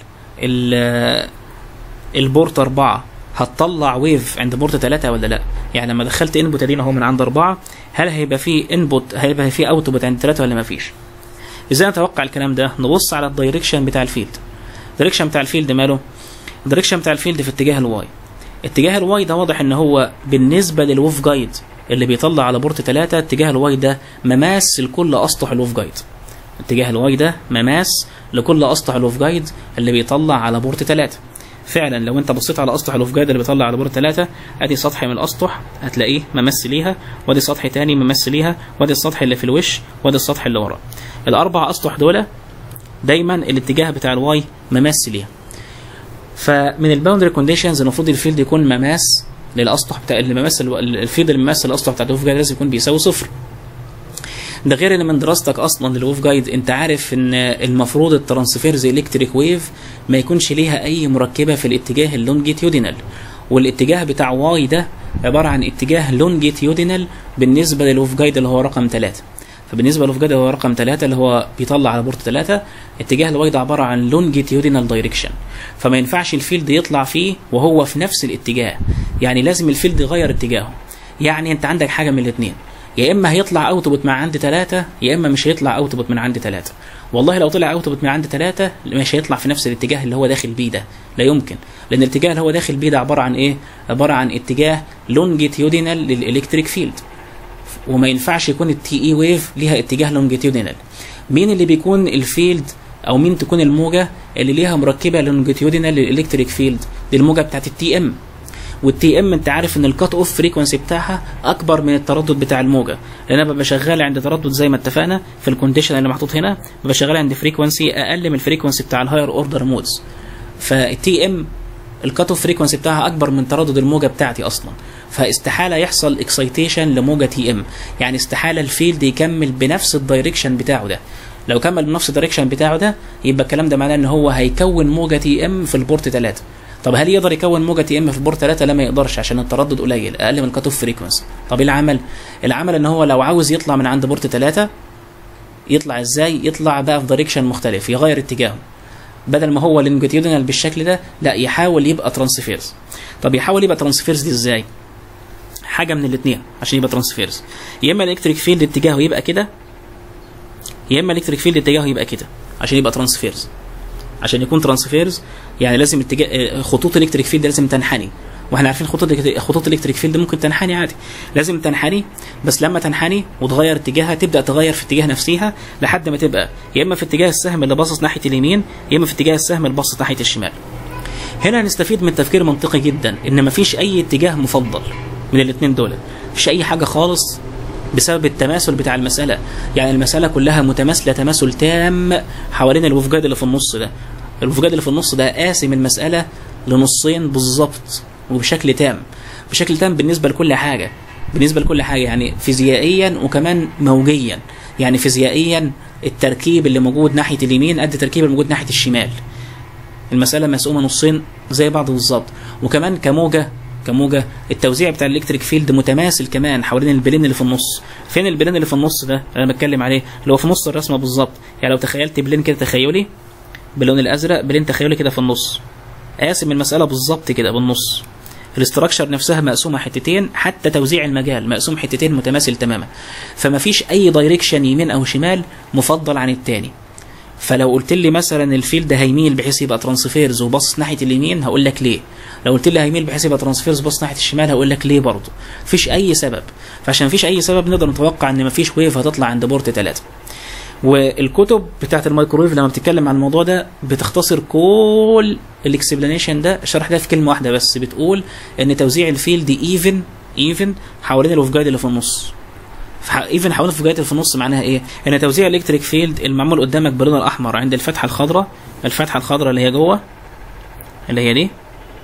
البورت 4 هتطلع ويف عند بورت 3 ولا لا يعني لما دخلت انبوت ادينا اهو من عند 4 هل هيبقى في انبوت هيبقى في اوتبوت عند 3 ولا ما فيش ازاي نتوقع الكلام ده نبص على الدايركشن بتاع الفيلد الدايركشن بتاع الفيلد ماله الدايركشن بتاع الفيلد في اتجاه الواي اتجاه الواي ده واضح ان هو بالنسبه للوف جايد اللي بيطلع على بورت 3 اتجاه الواي ده مماس لكل اسطح الوف جايد اتجاه الواي ده مماس لكل اسطح الوف جايد اللي بيطلع على بورت 3 فعلا لو انت بصيت على اسطح الوف جايد اللي بيطلع على بورت 3 ادي سطح من الاسطح هتلاقيه ممس ليها وادي سطح تاني ممس ليها وادي السطح اللي في الوش وادي السطح اللي ورا الاربع اسطح دول دايما الاتجاه بتاع الواي ممس ليها فمن الباوندري كونديشنز المفروض الفيلد يكون مماس للاسطح بتاع اللي ممثل الفيلد اللي ممثل الاسطح بتاع الوف جايد لازم يكون بيساوي صفر ده غير ان من دراستك اصلا للوف جايد انت عارف ان المفروض الترانسفيرز الكتريك ويف ما يكونش ليها اي مركبه في الاتجاه اللونجيتيودينال والاتجاه بتاع واي ده عباره عن اتجاه لونجيتيودينال بالنسبه للوف جايد اللي هو رقم 3 فبالنسبه للوف جايد اللي هو رقم 3 اللي هو بيطلع على بورت 3 اتجاه الواي ده عباره عن لونجيتيودينال دايركشن فما ينفعش الفيلد يطلع فيه وهو في نفس الاتجاه يعني لازم الفيلد يغير اتجاهه يعني انت عندك حاجه من الاثنين يا اما هيطلع اوتبوت مع عند ثلاثة يا اما مش هيطلع اوتبوت من عند ثلاثة والله لو طلع اوتبوت من عند ثلاثة مش هيطلع في نفس الاتجاه اللي هو داخل بيه ده لا يمكن لان الاتجاه اللي هو داخل بيه ده عباره عن ايه عباره عن اتجاه لونجيتيودينال للالكتريك فيلد وما ينفعش يكون التي اي ويف ليها اتجاه لونجيتيودينال مين اللي بيكون الفيلد او مين تكون الموجه اللي ليها مركبه لونجيتيودينال للالكتريك فيلد دي الموجه بتاعت التي ام والتي ام انت عارف ان الكات اوف فريكونسي بتاعها اكبر من التردد بتاع الموجه لان انا ببقى شغال عند تردد زي ما اتفقنا في الكونديشن اللي محطوط هنا ببقى شغال عند فريكونسي اقل من الفريكونسي بتاع الهاير اوردر مودز فالتي ام الكات اوف فريكونسي بتاعها اكبر من تردد الموجه بتاعتي اصلا فاستحاله يحصل اكسايتيشن لموجه تي ام يعني استحاله الفيلد يكمل بنفس الدايركشن بتاعه ده لو كمل بنفس الدايركشن بتاعه ده يبقى الكلام ده معناه ان هو هيكون موجه تي ام في البورت 3 طب هل يقدر يكون موجه تي ام في البورت 3 لا ما يقدرش عشان التردد قليل اقل من الكات اوف فريكونسي طب ايه العمل العمل ان هو لو عاوز يطلع من عند بورت 3 يطلع ازاي يطلع بقى في دايركشن مختلف يغير اتجاهه بدل ما هو لونجيتيودينال بالشكل ده لا يحاول يبقى ترانسفيرز طب يحاول يبقى ترانسفيرز دي ازاي حاجه من الاثنين عشان يبقى ترانسفيرز يا اما الالكتريك فيلد اتجاهه يبقى كده يا اما الالكتريك فيلد اتجاهه يبقى كده عشان يبقى ترانسفيرز عشان يكون ترانسفيرز يعني لازم اتجاه خطوط الالكتريك فيلد لازم تنحني واحنا عارفين خطوط خطوط الالكتريك فيلد ممكن تنحني عادي لازم تنحني بس لما تنحني وتغير اتجاهها تبدا تغير في اتجاه نفسها لحد ما تبقى يا اما في اتجاه السهم اللي باصص ناحيه اليمين يا اما في اتجاه السهم اللي باصص ناحيه الشمال هنا هنستفيد من تفكير منطقي جدا ان مفيش اي اتجاه مفضل من الاثنين دول مفيش اي حاجه خالص بسبب التماثل بتاع المساله يعني المساله كلها متماثله تماثل تام حوالين الوفجاد اللي في النص ده الوفجاد اللي في النص ده قاسم المساله لنصين بالظبط وبشكل تام بشكل تام بالنسبه لكل حاجه بالنسبه لكل حاجه يعني فيزيائيا وكمان موجيا يعني فيزيائيا التركيب اللي موجود ناحيه اليمين قد التركيب اللي موجود ناحيه الشمال المساله مقسومه نصين زي بعض بالظبط وكمان كموجه كموجه التوزيع بتاع الالكتريك فيلد متماثل كمان حوالين البلين اللي في النص فين البلين اللي في النص ده اللي انا بتكلم عليه اللي هو في نص الرسمه بالظبط يعني لو تخيلت بلين كده تخيلي باللون الازرق بلين تخيلي كده في النص قاسم المساله بالظبط كده بالنص الاستراكشر نفسها مقسومه حتتين حتى توزيع المجال مقسوم حتتين متماثل تماما فما فيش اي دايركشن يمين او شمال مفضل عن التاني فلو قلت لي مثلا الفيلد هيميل بحيث يبقى ترانسفيرز وباصص ناحيه اليمين هقول لك ليه لو قلت لي هيميل بحيث يبقى ترانسفيرز وباصص ناحيه الشمال هقول لك ليه برضه مفيش اي سبب فعشان مفيش اي سبب نقدر نتوقع ان مفيش ويف هتطلع عند بورت 3 والكتب بتاعت الميكرويف لما بتتكلم عن الموضوع ده بتختصر كل الاكسبلانيشن ده الشرح ده في كلمه واحده بس بتقول ان توزيع الفيلد ايفن ايفن حوالين الاوف جايد اللي في النص ايفن حوالين الفجايات اللي في النص معناها ايه؟ ان توزيع الالكتريك فيلد المعمول قدامك باللون الاحمر عند الفتحه الخضراء الفتحه الخضراء اللي هي جوه اللي هي دي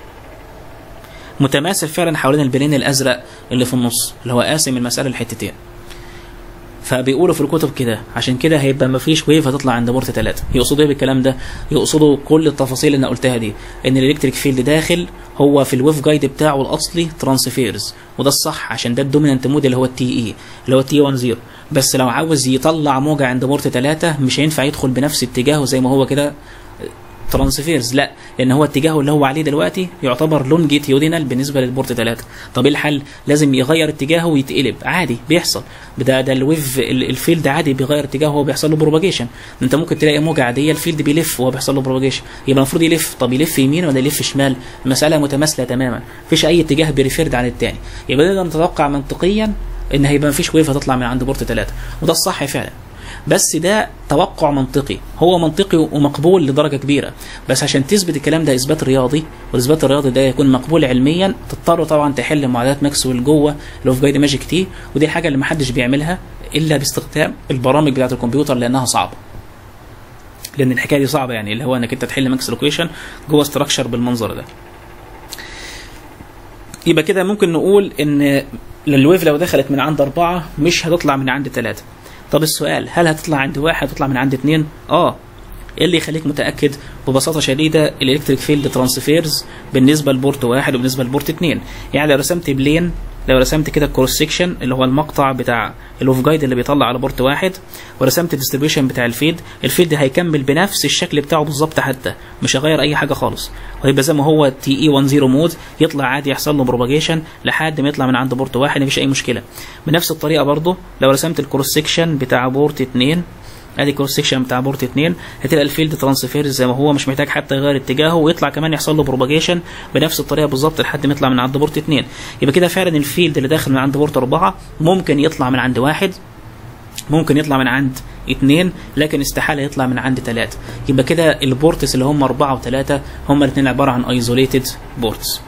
متماثل فعلا حوالين البلين الازرق اللي في النص اللي هو قاسم المساله لحتتين فبيقولوا في الكتب كده عشان كده هيبقى مفيش ويف هتطلع عند بورت 3 يقصدوا ايه بالكلام ده يقصدوا كل التفاصيل اللي انا قلتها دي ان الالكتريك فيلد داخل هو في الويف جايد بتاعه الاصلي ترانسفيرز وده الصح عشان ده الدومينانت مود اللي هو التي اي اللي هو التي 1 0 بس لو عاوز يطلع موجه عند بورت 3 مش هينفع يدخل بنفس اتجاهه زي ما هو كده ترانسفيرز لا لان هو اتجاهه اللي هو عليه دلوقتي يعتبر لونجيتيودينال بالنسبه للبورت 3 طب ايه الحل لازم يغير اتجاهه ويتقلب عادي بيحصل ده ده الويف الفيلد عادي بيغير اتجاهه وهو بيحصل له بروباجيشن انت ممكن تلاقي موجه عاديه الفيلد بيلف وهو بيحصل له بروباجيشن يبقى المفروض يلف طب يلف يمين ولا يلف شمال المساله متماثله تماما مفيش اي اتجاه بيريفيرد عن الثاني يبقى نقدر نتوقع منطقيا ان هيبقى مفيش ويف هتطلع من عند بورت 3 وده الصح فعلا بس ده توقع منطقي هو منطقي ومقبول لدرجه كبيره بس عشان تثبت الكلام ده اثبات رياضي والاثبات الرياضي ده يكون مقبول علميا تضطر طبعا تحل معادلات ماكسويل جوه الاوف جايد ماجيك تي ودي الحاجه اللي محدش بيعملها الا باستخدام البرامج بتاعه الكمبيوتر لانها صعبه لان الحكايه دي صعبه يعني اللي هو انك انت تحل ماكس لوكيشن جوه استراكشر بالمنظر ده يبقى كده ممكن نقول ان الويف لو دخلت من عند أربعة مش هتطلع من عند ثلاثة طب السؤال هل هتطلع عند واحد هتطلع من عند اثنين اه ايه اللي يخليك متاكد ببساطه شديده الالكتريك فيلد ترانسفيرز بالنسبه لبورت واحد وبالنسبه لبورت اثنين يعني لو رسمت بلين لو رسمت كده الكروس سيكشن اللي هو المقطع بتاع الاوف جايد اللي بيطلع على بورت واحد ورسمت الديستريبيوشن بتاع الفيد الفيد هيكمل بنفس الشكل بتاعه بالظبط حتى مش هيغير اي حاجه خالص وهيبقى زي ما هو تي اي 1 0 مود يطلع عادي يحصل له بروباجيشن لحد ما يطلع من عند بورت واحد مفيش اي مشكله بنفس الطريقه برضه لو رسمت الكروس سيكشن بتاع بورت 2 ادي كروس سيكشن بتاع بورت 2 هتلاقي الفيلد ترانسفير زي ما هو مش محتاج حتى يغير اتجاهه ويطلع كمان يحصل له بروباجيشن بنفس الطريقه بالظبط لحد ما يطلع من عند بورت 2 يبقى كده فعلا الفيلد اللي داخل من عند بورت 4 ممكن يطلع من عند واحد ممكن يطلع من عند اثنين لكن استحاله يطلع من عند ثلاثه يبقى كده البورتس اللي هم اربعه وثلاثه هم الاثنين عباره عن ايزوليتد بورتس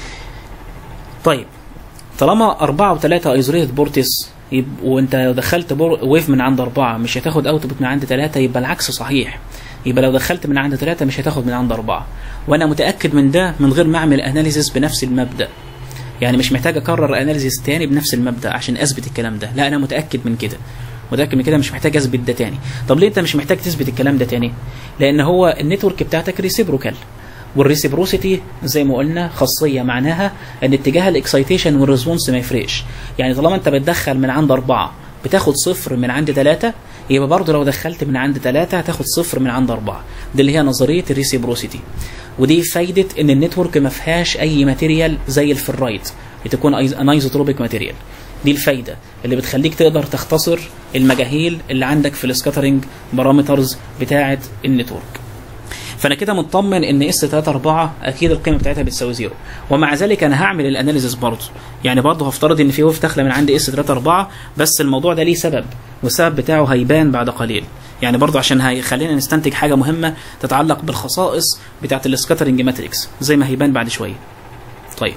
طيب طالما أربعة وثلاثة ايزوليتد بورتس وانت لو دخلت ويف من عند أربعة مش هتاخد اوتبوت من عند ثلاثة يبقى العكس صحيح يبقى لو دخلت من عند ثلاثة مش هتاخد من عند أربعة وأنا متأكد من ده من غير ما أعمل أناليسيس بنفس المبدأ يعني مش محتاج أكرر أناليسيس تاني بنفس المبدأ عشان أثبت الكلام ده لا أنا متأكد من كده متأكد من كده مش محتاج أثبت ده تاني طب ليه أنت مش محتاج تثبت الكلام ده تاني لأن هو النتورك بتاعتك ريسيبروكال والريسيبروسيتي زي ما قلنا خاصية معناها ان اتجاه الاكسايتيشن والريسبونس ما يفرقش يعني طالما انت بتدخل من عند أربعة بتاخد صفر من عند ثلاثة يبقى برضه لو دخلت من عند ثلاثة هتاخد صفر من عند أربعة دي اللي هي نظرية الريسيبروسيتي ودي فايدة ان النتورك ما فيهاش اي ماتيريال زي الفرايت بتكون انايزوتروبيك ماتيريال دي الفايده اللي بتخليك تقدر تختصر المجاهيل اللي عندك في السكاترنج بارامترز بتاعه النتورك فانا كده مطمن ان اس 3 4 اكيد القيمه بتاعتها بتساوي زيرو ومع ذلك انا هعمل الاناليسيس برضه يعني برضه هفترض ان في ويف داخله من عند اس 3 4 بس الموضوع ده ليه سبب والسبب بتاعه هيبان بعد قليل يعني برضه عشان هيخلينا نستنتج حاجه مهمه تتعلق بالخصائص بتاعه السكاترنج ماتريكس زي ما هيبان بعد شويه طيب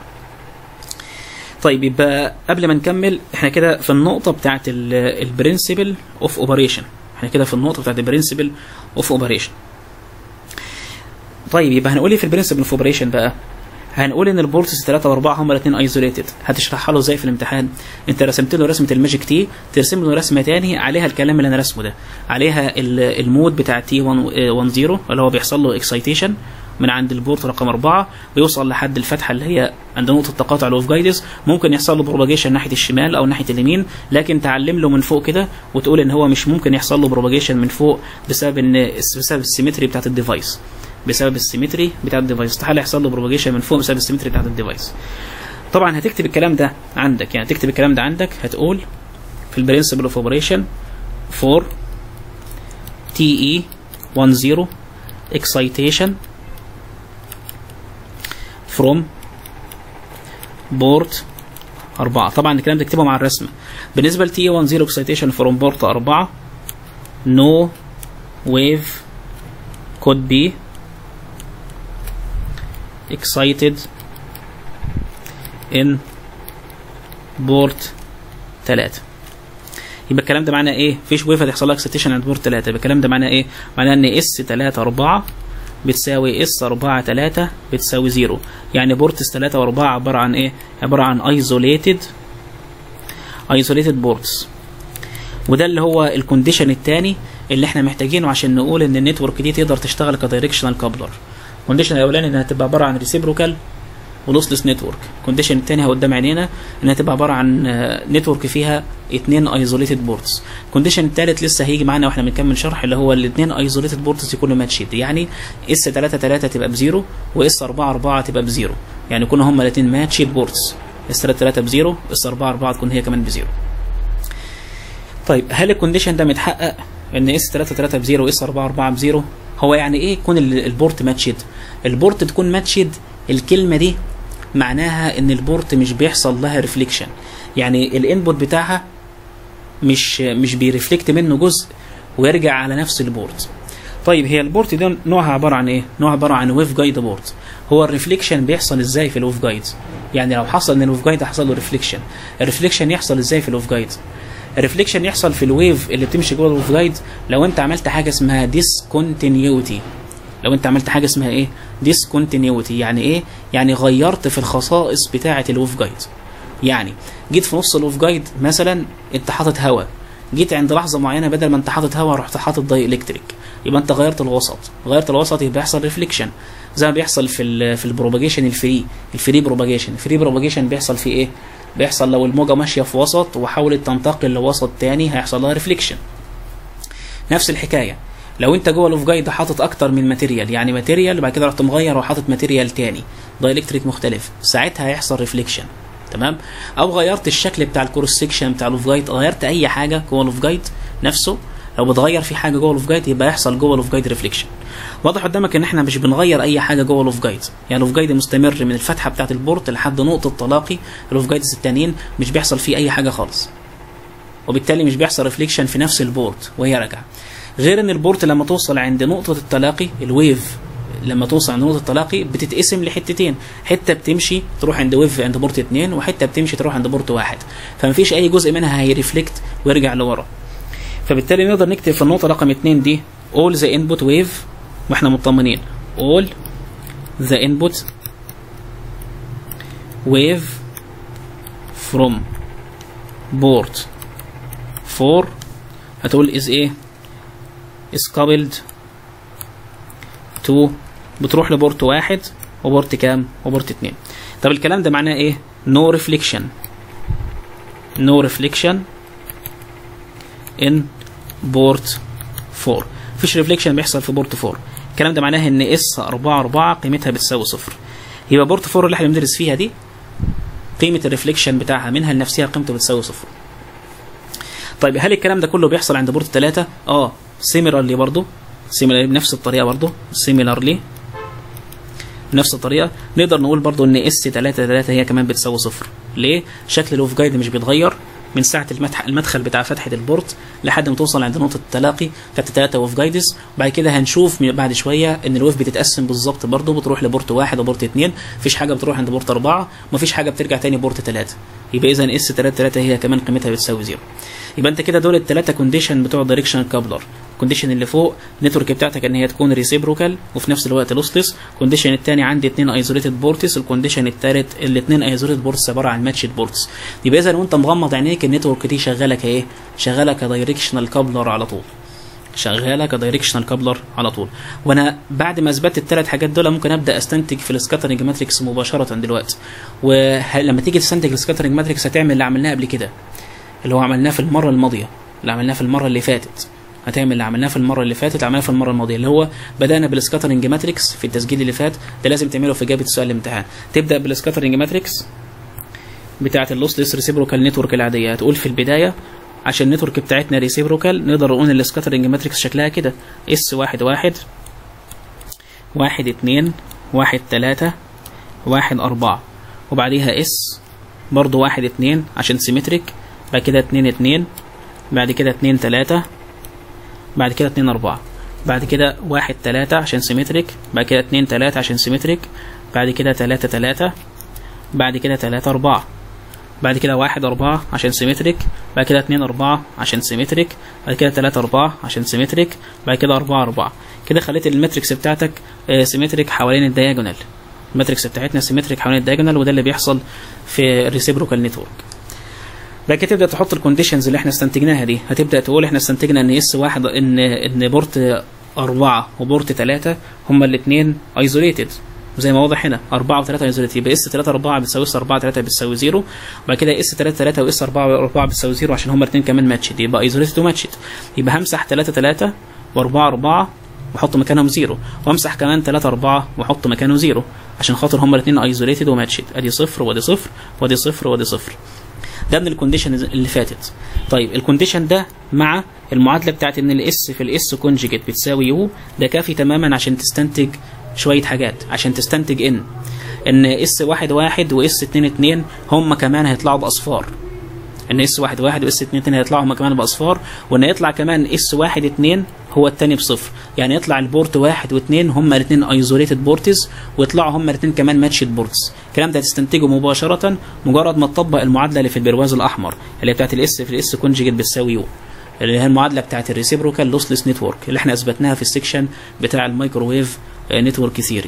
طيب يبقى قبل ما نكمل احنا كده في النقطه بتاعه البرنسبل اوف اوبريشن احنا كده في النقطه بتاعه البرنسبل اوف اوبريشن طيب يبقى هنقول ايه في البرنسبل اوف اوبريشن بقى هنقول ان البورتس 3 و4 هم الاثنين ايزوليتد هتشرحها له ازاي في الامتحان انت رسمت له رسمه الماجيك تي ترسم له رسمه تاني عليها الكلام اللي انا رسمه ده عليها المود بتاع تي 1 10 اللي هو بيحصل له اكسايتيشن من عند البورت رقم أربعة ويوصل لحد الفتحة اللي هي عند نقطة تقاطع الأوف جايدز ممكن يحصل له بروباجيشن ناحية الشمال أو ناحية اليمين لكن تعلم له من فوق كده وتقول إن هو مش ممكن يحصل له بروباجيشن من فوق بسبب إن بسبب السيمتري بتاعت الديفايس بسبب السيمتري بتاع الديفايس استحاله يحصل له بروباجيشن من فوق بسبب السيمتري بتاعت الديفايس طبعا هتكتب الكلام ده عندك يعني تكتب الكلام ده عندك هتقول في البرنسبل اوف اوبريشن فور تي اي 10 excitation from بورت 4 طبعا الكلام ده اكتبه مع الرسمه بالنسبه ل تي 10 excitation from بورت 4 no wave could be excited in بورت 3 يبقى الكلام ده معناه ايه؟ مفيش ويف هتحصل لها اكسيتيشن عند بورت 3 يبقى الكلام ده معناه ايه؟ معناه ان اس 3 4 بتساوي اس 4 3 بتساوي 0 يعني بورتس 3 و4 عباره عن ايه؟ عباره عن ايزوليتد ايزوليتد بورتس وده اللي هو الكونديشن الثاني اللي احنا محتاجينه عشان نقول ان النتورك دي تقدر تشتغل كدايركشنال كابلر الكونديشن الاولاني انها تبقى عباره عن ريسيبروكال ولوسلس نتورك الكونديشن الثاني هو قدام عينينا انها تبقى عباره عن نتورك فيها اثنين ايزوليتد بورتس الكونديشن الثالث لسه هيجي معانا واحنا بنكمل شرح اللي هو الاثنين ايزوليتد بورتس يكونوا ماتشد يعني اس 3 3 تبقى بزيرو واس 4 4 تبقى بزيرو يعني يكونوا هما الاثنين ماتشد بورتس اس 3 3 بزيرو اس 4 4 تكون هي كمان بزيرو طيب هل الكونديشن ده متحقق ان اس 3 3 بزيرو واس 4 4 بزيرو هو يعني ايه يكون البورت ماتشد البورت تكون ماتشد الكلمه دي معناها ان البورت مش بيحصل لها ريفليكشن يعني الانبوت بتاعها مش مش بيرفلكت منه جزء ويرجع على نفس البورت طيب هي البورت ده نوعها عباره عن ايه نوعها عباره عن ويف جايد بورت هو الريفليكشن بيحصل ازاي في الويف جايد يعني لو حصل ان الويف جايد حصل له ريفليكشن الريفليكشن يحصل ازاي في الويف جايد الريفليكشن يحصل في الويف اللي بتمشي جوه الويف جايد لو انت عملت حاجه اسمها ديسكونتينيوتي لو انت عملت حاجه اسمها ايه ديسكونتينيوتي يعني ايه يعني غيرت في الخصائص بتاعه الويف جايد يعني جيت في نص الويف جايد مثلا انت حاطط هواء جيت عند لحظه معينه بدل ما انت حاطط هواء رحت حاطط داي الكتريك يبقى انت غيرت الوسط غيرت الوسط يبقى يحصل ريفليكشن زي ما بيحصل في ال في البروباجيشن الفري الفري بروباجيشن الفري بروباجيشن بيحصل فيه ايه بيحصل لو الموجه ماشيه في وسط وحاولت تنتقل لوسط تاني هيحصل لها ريفليكشن نفس الحكايه لو انت جوه الاوف جايد حاطط اكتر من ماتيريال يعني ماتيريال بعد كده رحت مغير وحاطط ماتيريال تاني دايلكتريك مختلف ساعتها هيحصل ريفليكشن تمام او غيرت الشكل بتاع الكروس سيكشن بتاع الاوف جايد غيرت اي حاجه جوه الاوف جايد نفسه لو بتغير في حاجه جوه الاوف جايد يبقى يحصل جوه الاوف جايد ريفليكشن واضح قدامك ان احنا مش بنغير اي حاجه جوه الاوف جايد يعني الاوف جايد مستمر من الفتحه بتاعه البورت لحد نقطه تلاقي الاوف جايدز التانيين مش بيحصل فيه اي حاجه خالص وبالتالي مش بيحصل ريفليكشن في نفس البورت وهي راجعه غير ان البورت لما توصل عند نقطه التلاقي الويف لما توصل عند نقطه التلاقي بتتقسم لحتتين حته بتمشي تروح عند ويف عند بورت 2 وحته بتمشي تروح عند بورت واحد فمفيش اي جزء منها هيرفلكت ويرجع لورا فبالتالي نقدر نكتب في النقطه رقم 2 دي all the input wave واحنا مطمنين all the input wave from port 4 هتقول is ايه is coupled to بتروح لبورت واحد وبورت كام وبورت اتنين طب الكلام ده معناه ايه no reflection no reflection in بورت 4 مفيش ريفليكشن بيحصل في بورت 4 الكلام ده معناه ان اس 4 4 قيمتها بتساوي صفر يبقى بورت 4 اللي احنا بندرس فيها دي قيمه الريفليكشن بتاعها منها لنفسها قيمته بتساوي صفر طيب هل الكلام ده كله بيحصل عند بورت 3 اه سيميلارلي برضه سيميلارلي بنفس الطريقه برضه سيميلارلي بنفس الطريقه نقدر نقول برضه ان اس 3 3 هي كمان بتساوي صفر ليه شكل الاوف جايد مش بيتغير من ساعه المدخل المدخل بتاع فتحه البورت لحد ما توصل عند نقطه التلاقي بتاعت الثلاثه ويف جايدز وبعد كده هنشوف بعد شويه ان الويف بتتقسم بالظبط برضه بتروح لبورت واحد وبورت اثنين مفيش حاجه بتروح عند بورت اربعه ومفيش حاجه بترجع تاني بورت ثلاثه يبقى اذا اس 3 3 هي كمان قيمتها بتساوي زيرو يبقى انت كده دول الثلاثه كونديشن بتوع دايركشن كابلر الكونديشن اللي فوق النتورك بتاعتك ان هي تكون ريسيبروكال وفي نفس الوقت لوسلس الكونديشن الثاني عندي اثنين ايزوليتد بورتس الكونديشن الثالث الاثنين ايزوليتد بورتس عباره عن ماتشد بورتس يبقى اذا وانت مغمض عينيك النتورك دي شغاله كايه شغاله كدايركشنال كابلر على طول شغاله كدايركشنال كابلر على طول وانا بعد ما اثبتت الثلاث حاجات دول ممكن ابدا استنتج في السكاترنج ماتريكس مباشره دلوقتي ولما تيجي تستنتج السكاترنج ماتريكس هتعمل اللي عملناه قبل كده اللي هو عملناه في المره الماضيه اللي عملناه في المره اللي فاتت هتعمل اللي عملناه في المره اللي فاتت عملناه في المره الماضيه اللي هو بدانا بالسكاترنج ماتريكس في التسجيل اللي فات ده لازم تعمله في اجابه سؤال الامتحان تبدا بالسكاترنج ماتريكس بتاعه اللوسلس ريسيبروكال نتورك العاديه هتقول في البدايه عشان النتورك بتاعتنا ريسيبروكال نقدر نقول ان السكاترنج ماتريكس شكلها كده اس واحد واحد واحد اتنين واحد تلاتة واحد أربعة وبعديها اس برضو واحد اتنين عشان سيمتريك بعد كده اتنين اتنين بعد كده اتنين تلاتة بعد كده اتنين أربعة بعد كده واحد تلاتة عشان سيمتريك بعد كده اتنين تلاتة عشان سيمتريك بعد كده تلاتة تلاتة بعد كده تلاتة أربعة بعد كده واحد أربعة عشان سيمتريك بعد كده اتنين أربعة عشان سيمتريك بعد كده تلاتة أربعة عشان سيمتريك بعد كده أربعة أربعة كده خليت الماتريكس بتاعتك آه، سيمتريك حوالين الدياجونال الماتريكس بتاعتنا سيمتريك حوالين الدياجونال وده اللي بيحصل في الريسيبروكال نتورك بعد كده تبدا تحط الكونديشنز اللي احنا استنتجناها دي هتبدا تقول احنا استنتجنا ان اس واحد ان ان بورت أربعة وبورت ثلاثة هما الاثنين ايزوليتد زي ما واضح هنا 4 و3 ايزوليتد يبقى اس 3 4 بتساوي اس 4 3 بتساوي 0 وبعد كده اس 3 3 واس 4 4 بتساوي 0 عشان هما الاثنين كمان ماتشد يبقى ايزوليتد وماتشد يبقى همسح 3 3 و4 4 واحط مكانهم 0 وامسح كمان 3 4 واحط مكانه 0 عشان خاطر هما الاثنين ايزوليتد وماتشد ادي صفر وادي صفر وادي صفر وادي صفر ده من الكونديشن اللي فاتت طيب الكونديشن ده مع المعادله بتاعت ان الاس في الاس كونجيجيت بتساوي يو ده كافي تماما عشان تستنتج شويه حاجات عشان تستنتج ان ان اس واحد واحد واس اتنين اتنين هم كمان هيطلعوا باصفار ان اس واحد واحد واس اتنين اتنين هيطلعوا هم كمان باصفار وان يطلع كمان اس واحد اتنين هو التاني بصفر يعني يطلع البورت واحد واثنين هما الاثنين ايزوليتد بورتز ويطلعوا هما الاثنين كمان ماتشد بورتز الكلام ده هتستنتجه مباشره مجرد ما تطبق المعادله اللي في البرواز الاحمر اللي هي بتاعت الاس في الاس كونجيجيت بتساوي يو اللي هي المعادله بتاعت الريسيبروكال لوسلس نتورك اللي احنا اثبتناها في السكشن بتاع الميكروويف نتورك ثيوري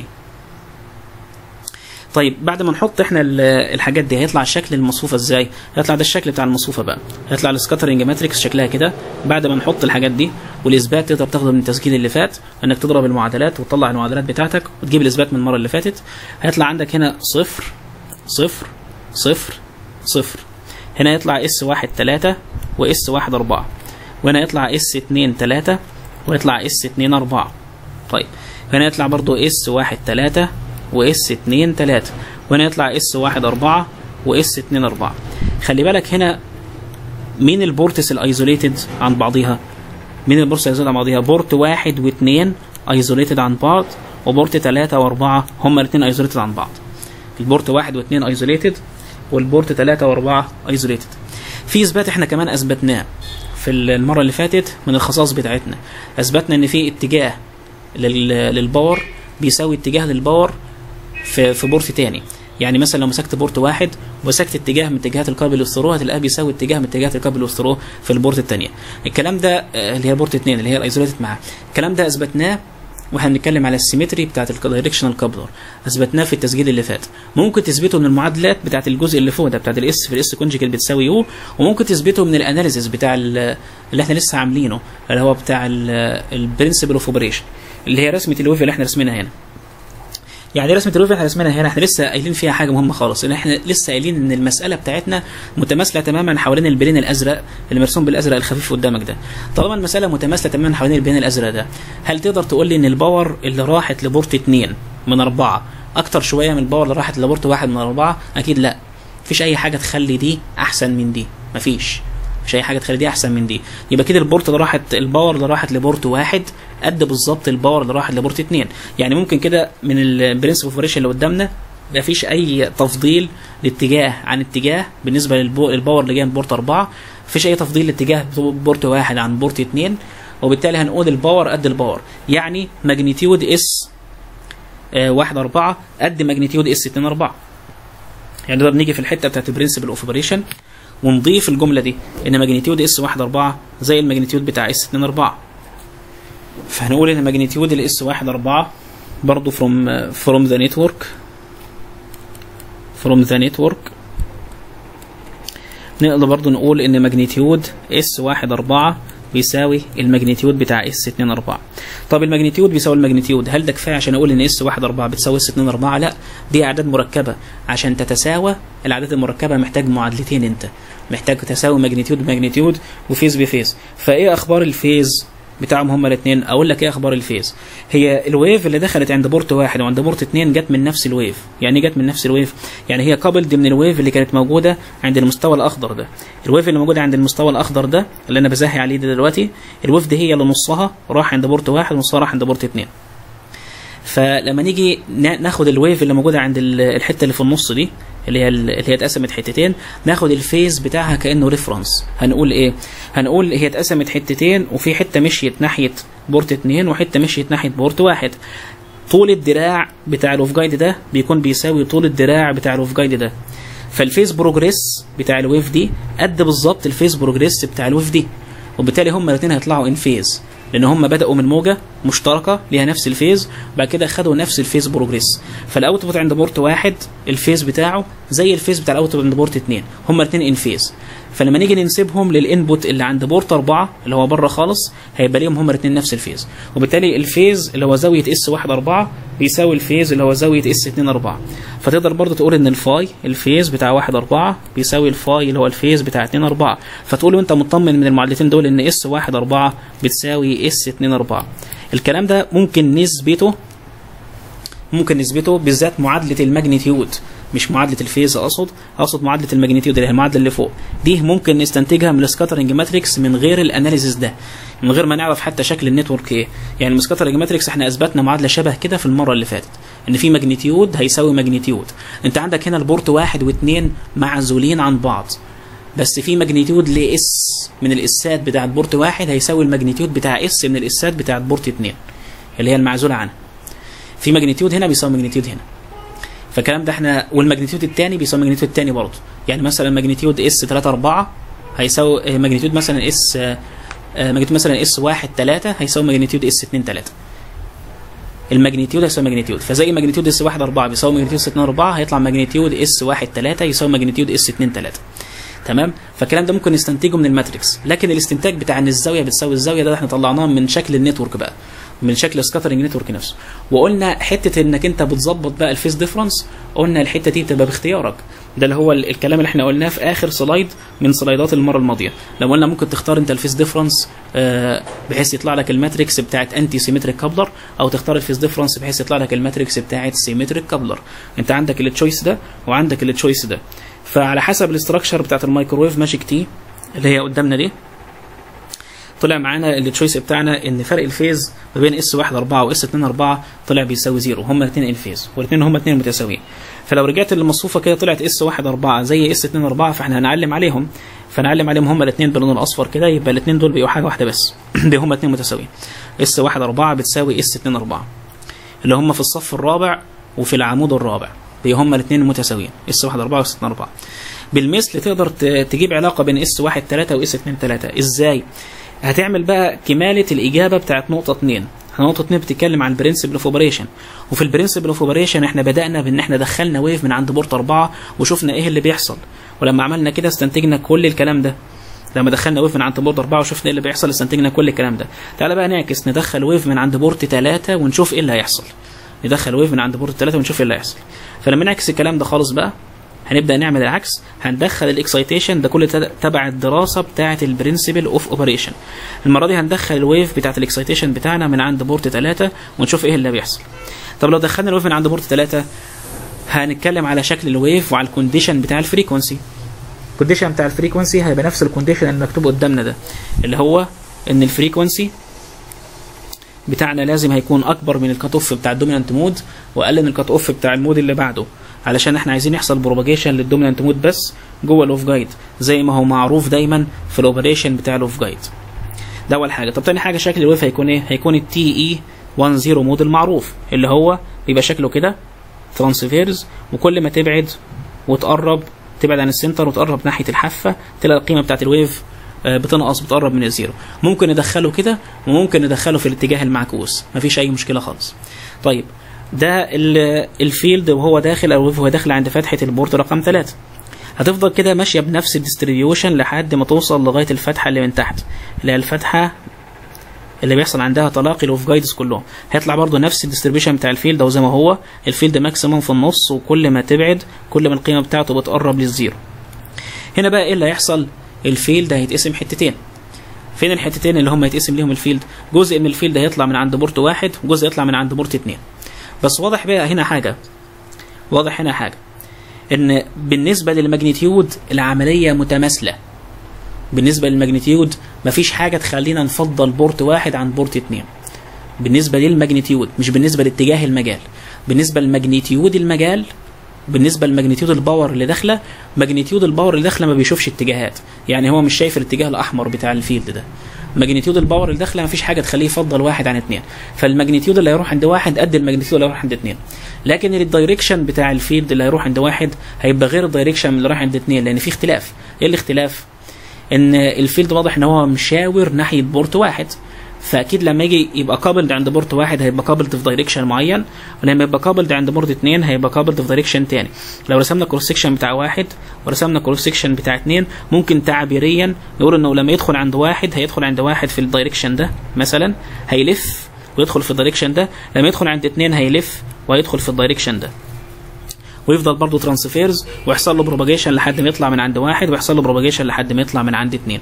طيب بعد ما نحط احنا ال- الحاجات دي هيطلع الشكل المصفوفه ازاي هيطلع ده الشكل بتاع المصفوفه بقى هيطلع السكاترنج ماتريكس شكلها كده بعد ما نحط الحاجات دي والاثبات تقدر تاخده من التسجيل اللي فات انك تضرب المعادلات وتطلع المعادلات بتاعتك وتجيب الاثبات من المره اللي فاتت هيطلع عندك هنا صفر صفر صفر صفر هنا يطلع اس واحد تلاتة واس واحد أربعة وهنا يطلع اس اتنين تلاتة ويطلع اس اتنين أربعة طيب هنا يطلع برضو اس واحد تلاتة واس اتنين تلاتة وهنا يطلع اس واحد أربعة واس اتنين أربعة خلي بالك هنا مين البورتس الايزوليتد عن بعضيها مين البورتس الايزوليتد عن بعضيها بورت واحد واثنين ايزوليتد عن بعض وبورت ثلاثة واربعة هما الاثنين ايزوليتد عن بعض البورت واحد واثنين ايزوليتد والبورت ثلاثة واربعة ايزوليتد في اثبات احنا كمان اثبتناه في المرة اللي فاتت من الخصائص بتاعتنا اثبتنا ان في اتجاه لل- للباور بيساوي اتجاه للباور في في بورت تاني يعني مثلا لو مسكت بورت واحد ومسكت اتجاه من اتجاهات الكابل والثرو هتلاقيه بيساوي اتجاه من اتجاهات الكابل والثرو في البورت الثانيه الكلام ده آه، اللي هي بورت اتنين اللي هي الايزوليتد معاه الكلام ده اثبتناه واحنا بنتكلم على السيمتري بتاعت الدايركشنال كابلر اثبتناه في التسجيل اللي فات ممكن تثبته من المعادلات بتاعت الجزء اللي فوق ده بتاعت الاس في الاس كونجيكال بتساوي يو وممكن تثبته من الاناليسيس بتاع ال- اللي احنا لسه عاملينه اللي هو بتاع البرنسبل اوف اوبريشن اللي هي رسمه الويف اللي احنا رسمينها هنا يعني رسمه الويف احنا رسمنا هنا احنا لسه قايلين فيها حاجه مهمه خالص ان احنا لسه قايلين ان المساله بتاعتنا متماثله تماما حوالين البرين الازرق اللي مرسوم بالازرق الخفيف قدامك ده طالما المساله متماثله تماما حوالين البرين الازرق ده هل تقدر تقول لي ان الباور اللي راحت لبورت 2 من أربعة اكتر شويه من الباور اللي راحت لبورت واحد من أربعة اكيد لا مفيش اي حاجه تخلي دي احسن من دي مفيش مش اي حاجه تخلي دي احسن من دي يبقى كده البورت اللي راحت الباور اللي راحت لبورت واحد قد بالظبط الباور اللي راحت لبورت اتنين يعني ممكن كده من البرنسبل اوبريشن اللي قدامنا مفيش اي تفضيل لاتجاه عن اتجاه بالنسبه للبو- للباور اللي جاي من بورت اربعه مفيش اي تفضيل لاتجاه بورت واحد عن بورت اتنين وبالتالي هنقول الباور قد الباور يعني ماجنتيود اس آه، واحد أربعة قد ماجنتيود اس اتنين أربعة يعني نقدر نيجي في الحته بتاعت البرنسبل اوف اوبريشن ونضيف الجمله دي ان ماجنتيود اس 1 4 زي الماجنتيود بتاع اس 2 4 فهنقول ان ماجنتيود الاس 1 4 برضه from from the network from the network نقدر برضه نقول ان ماجنتيود اس 1 4 بيساوي الماجنتيود بتاع اس 2 4 طب الماجنتيود بيساوي الماجنتيود هل ده كفايه عشان اقول ان اس 1 4 بتساوي اس 2 4 لا دي اعداد مركبه عشان تتساوى الاعداد المركبه محتاج معادلتين انت محتاج تساوي ماجنتيود بماجنتيود وفيز بفيز فايه اخبار الفيز بتاعهم هما الاثنين اقول لك ايه اخبار الفيز هي الويف اللي دخلت عند بورت واحد وعند بورت اثنين جت من نفس الويف يعني جت من نفس الويف يعني هي كابلد من الويف اللي كانت موجوده عند المستوى الاخضر ده الويف اللي موجوده عند المستوى الاخضر ده اللي انا بزهي عليه ده دلوقتي الويف دي هي اللي نصها راح عند بورت واحد ونصها راح عند بورت اثنين فلما نيجي ناخد الويف اللي موجوده عند الحته اللي في النص دي اللي هي اللي هي اتقسمت حتتين ناخد الفيز بتاعها كانه ريفرنس هنقول ايه هنقول هي اتقسمت حتتين وفي حته مشيت ناحيه بورت اتنين وحته مشيت ناحيه بورت واحد طول الدراع بتاع الاوف جايد ده بيكون بيساوي طول الدراع بتاع الاوف جايد ده فالفيز بروجريس بتاع الويف دي قد بالظبط الفيز بروجريس بتاع الويف دي وبالتالي هما الاثنين هيطلعوا ان فيز لان هم بداوا من موجه مشتركه ليها نفس الفيز بعد كده خدوا نفس الفيز بروجريس فالاوتبوت عند بورت واحد الفيز بتاعه زي الفيز بتاع الاوتبوت عند بورت اثنين هم الاثنين ان فيز فلما نيجي ننسبهم للانبوت اللي عند بورت أربعة اللي هو بره خالص هيبقى ليهم هم الاثنين نفس الفيز وبالتالي الفيز اللي هو زاويه اس 1 4 بيساوي الفيز اللي هو زاويه اس 2 4 فتقدر برضه تقول ان الفاي الفيز بتاع 1 4 بيساوي الفاي اللي هو الفيز بتاع 2 4 فتقول وانت مطمن من المعادلتين دول ان اس 1 4 بتساوي اس 2 4 الكلام ده ممكن نسبته ممكن نسبته بالذات معادله الماجنتيود مش معادله الفيز اقصد اقصد معادله الماجنتيود اللي هي المعادله اللي فوق دي ممكن نستنتجها من السكاترنج ماتريكس من غير الاناليسيس ده من غير ما نعرف حتى شكل النتورك ايه يعني السكاترنج ماتريكس احنا اثبتنا معادله شبه كده في المره اللي فاتت ان في ماجنتيود هيساوي ماجنتيود انت عندك هنا البورت واحد واثنين معزولين عن بعض بس في ماجنتيود لاس من الاسات بتاعت بورت واحد هيساوي الماجنتيود بتاع اس من الاسات بتاعت بورت اثنين اللي هي المعزوله عنها في ماجنتيود هنا بيساوي ماجنتيود هنا فالكلام ده احنا والماجنتيود الثاني بيساوي الماجنتيود الثاني برضه يعني مثلا ماجنتيود اس 3 4 هيساوي ماجنتيود مثلا اس ماجنتيود مثلا اس 1 3 هيساوي ماجنتيود اس 2 3 الماجنتيود هيساوي ماجنتيود فزي ماجنتيود اس 1 4 بيساوي ماجنتيود اس 2 4 هيطلع ماجنتيود اس 1 3 يساوي ماجنتيود اس 2 3 تمام فالكلام ده ممكن نستنتجه من الماتريكس لكن الاستنتاج بتاع ان الزاويه بتساوي الزاويه ده احنا طلعناه من شكل النتورك بقى من شكل سكاترنج نتورك نفسه وقلنا حته انك انت بتظبط بقى الفيس ديفرنس قلنا الحته دي بتبقى باختيارك ده اللي هو الكلام اللي احنا قلناه في اخر سلايد من سلايدات المره الماضيه لو قلنا ممكن تختار انت الفيس ديفرنس بحيث يطلع لك الماتريكس بتاعت انتي سيمتريك كابلر او تختار الفيس ديفرنس بحيث يطلع لك الماتريكس بتاعت سيمتريك كابلر انت عندك التشويس ده وعندك التشويس ده فعلى حسب الاستراكشر بتاعت الميكروويف ماجيك تي اللي هي قدامنا دي طلع معانا التشويس بتاعنا ان فرق الفيز ما بين اس 1 4 واس 2 4 طلع بيساوي زيرو هما الاثنين الفيز والاثنين هما اثنين متساويين فلو رجعت للمصفوفه كده طلعت اس 1 4 زي اس 2 4 فاحنا هنعلم عليهم فنعلم عليهم هما الاثنين باللون الاصفر كده يبقى الاثنين دول بيبقوا حاجه واحده بس بيبقوا هما اثنين متساويين اس 1 4 بتساوي اس 2 4 اللي هما في الصف الرابع وفي العمود الرابع بيبقوا هما الاثنين متساويين اس 1 4 واس 2 4 بالمثل تقدر تجيب علاقه بين اس 1 3 واس 2 3 ازاي هتعمل بقى كمالة الإجابة بتاعت نقطة 2 نقطة 2 بتتكلم عن البرنسبل اوف اوبريشن وفي البرنسبل اوف اوبريشن احنا بدأنا بان احنا دخلنا ويف من عند بورت 4 وشفنا ايه اللي بيحصل ولما عملنا كده استنتجنا كل الكلام ده لما دخلنا ويف من عند بورت 4 وشفنا ايه اللي بيحصل استنتجنا كل الكلام ده تعالى بقى نعكس ندخل ويف من عند بورت 3 ونشوف ايه اللي هيحصل ندخل ويف من عند بورت 3 ونشوف ايه اللي هيحصل فلما نعكس الكلام ده خالص بقى هنبدا نعمل العكس هندخل الاكسايتيشن ده كله تبع الدراسه بتاعه البرنسبل اوف اوبريشن المره دي هندخل الويف بتاعه الاكسايتيشن بتاعنا من عند بورت 3 ونشوف ايه اللي بيحصل طب لو دخلنا الويف من عند بورت 3 هنتكلم على شكل الويف وعلى الكونديشن بتاع الفريكونسي الكونديشن بتاع الفريكونسي هيبقى نفس الكونديشن المكتوب قدامنا ده اللي هو ان الفريكونسي بتاعنا لازم هيكون اكبر من الكات اوف بتاع الدومينانت مود واقل من الكات اوف بتاع المود اللي بعده علشان احنا عايزين يحصل بروباجيشن للدومينانت مود بس جوه الاوف جايد زي ما هو معروف دايما في الاوبريشن بتاع الاوف جايد ده اول حاجه طب تاني حاجه شكل الويف هيكون ايه هيكون التي اي 10 مود المعروف اللي هو بيبقى شكله كده ترانسفيرز وكل ما تبعد وتقرب تبعد عن السنتر وتقرب ناحيه الحافه تلاقي القيمه بتاعت الويف بتنقص بتقرب من الزيرو ممكن ندخله كده وممكن ندخله في الاتجاه المعكوس مفيش اي مشكله خالص طيب ده الفيلد وهو داخل او وهو داخل عند فتحه البورت رقم 3 هتفضل كده ماشيه بنفس الديستريبيوشن لحد ما توصل لغايه الفتحه اللي من تحت اللي هي الفتحه اللي بيحصل عندها تلاقي الاوف جايدز كلهم هيطلع برضو نفس الديستريبيوشن بتاع الفيلد او زي ما هو الفيلد ماكسيموم في النص وكل ما تبعد كل ما القيمه بتاعته بتقرب للزيرو هنا بقى ايه اللي هيحصل الفيلد هيتقسم حتتين فين الحتتين اللي هم هيتقسم ليهم الفيلد جزء من الفيلد هيطلع من عند بورت واحد وجزء يطلع من عند بورت اتنين بس واضح بقى هنا حاجه واضح هنا حاجه ان بالنسبه للماجنتيود العمليه متماثله بالنسبه للماجنتيود مفيش حاجه تخلينا نفضل بورت واحد عن بورت اتنين بالنسبه للماجنتيود مش بالنسبه لاتجاه المجال بالنسبه لماجنتيود المجال بالنسبه لماجنتيود الباور اللي داخله ماجنتيود الباور اللي داخله ما بيشوفش اتجاهات يعني هو مش شايف الاتجاه الاحمر بتاع الفيلد ده ماجنتيود الباور اللي داخله مفيش حاجه تخليه يفضل واحد عن اتنين فالماجنتيود اللي هيروح عند واحد قد الماجنتيود اللي هيروح عند اتنين لكن الدايركشن بتاع الفيلد اللي هيروح عند واحد هيبقى غير الدايركشن اللي رايح عند اتنين لان في اختلاف ايه الاختلاف ان الفيلد واضح ان هو مشاور ناحيه بورت واحد فاكيد لما يجي يبقى قابلد عند بورت واحد هيبقى قابلد في دايركشن معين ولما يبقى قابلد عند بورت اتنين هيبقى قابلد في دايركشن تاني لو رسمنا كروس سكشن بتاع واحد ورسمنا كروس سكشن بتاع اتنين ممكن تعبيريا نقول انه لما يدخل عند واحد هيدخل عند واحد في الدايركشن ده مثلا هيلف ويدخل في الدايركشن ده لما يدخل عند اتنين هيلف وهيدخل في الدايركشن ده ويفضل برضه ترانسفيرز ويحصل له بروباجيشن لحد ما يطلع من عند واحد ويحصل له بروباجيشن لحد ما يطلع من عند اتنين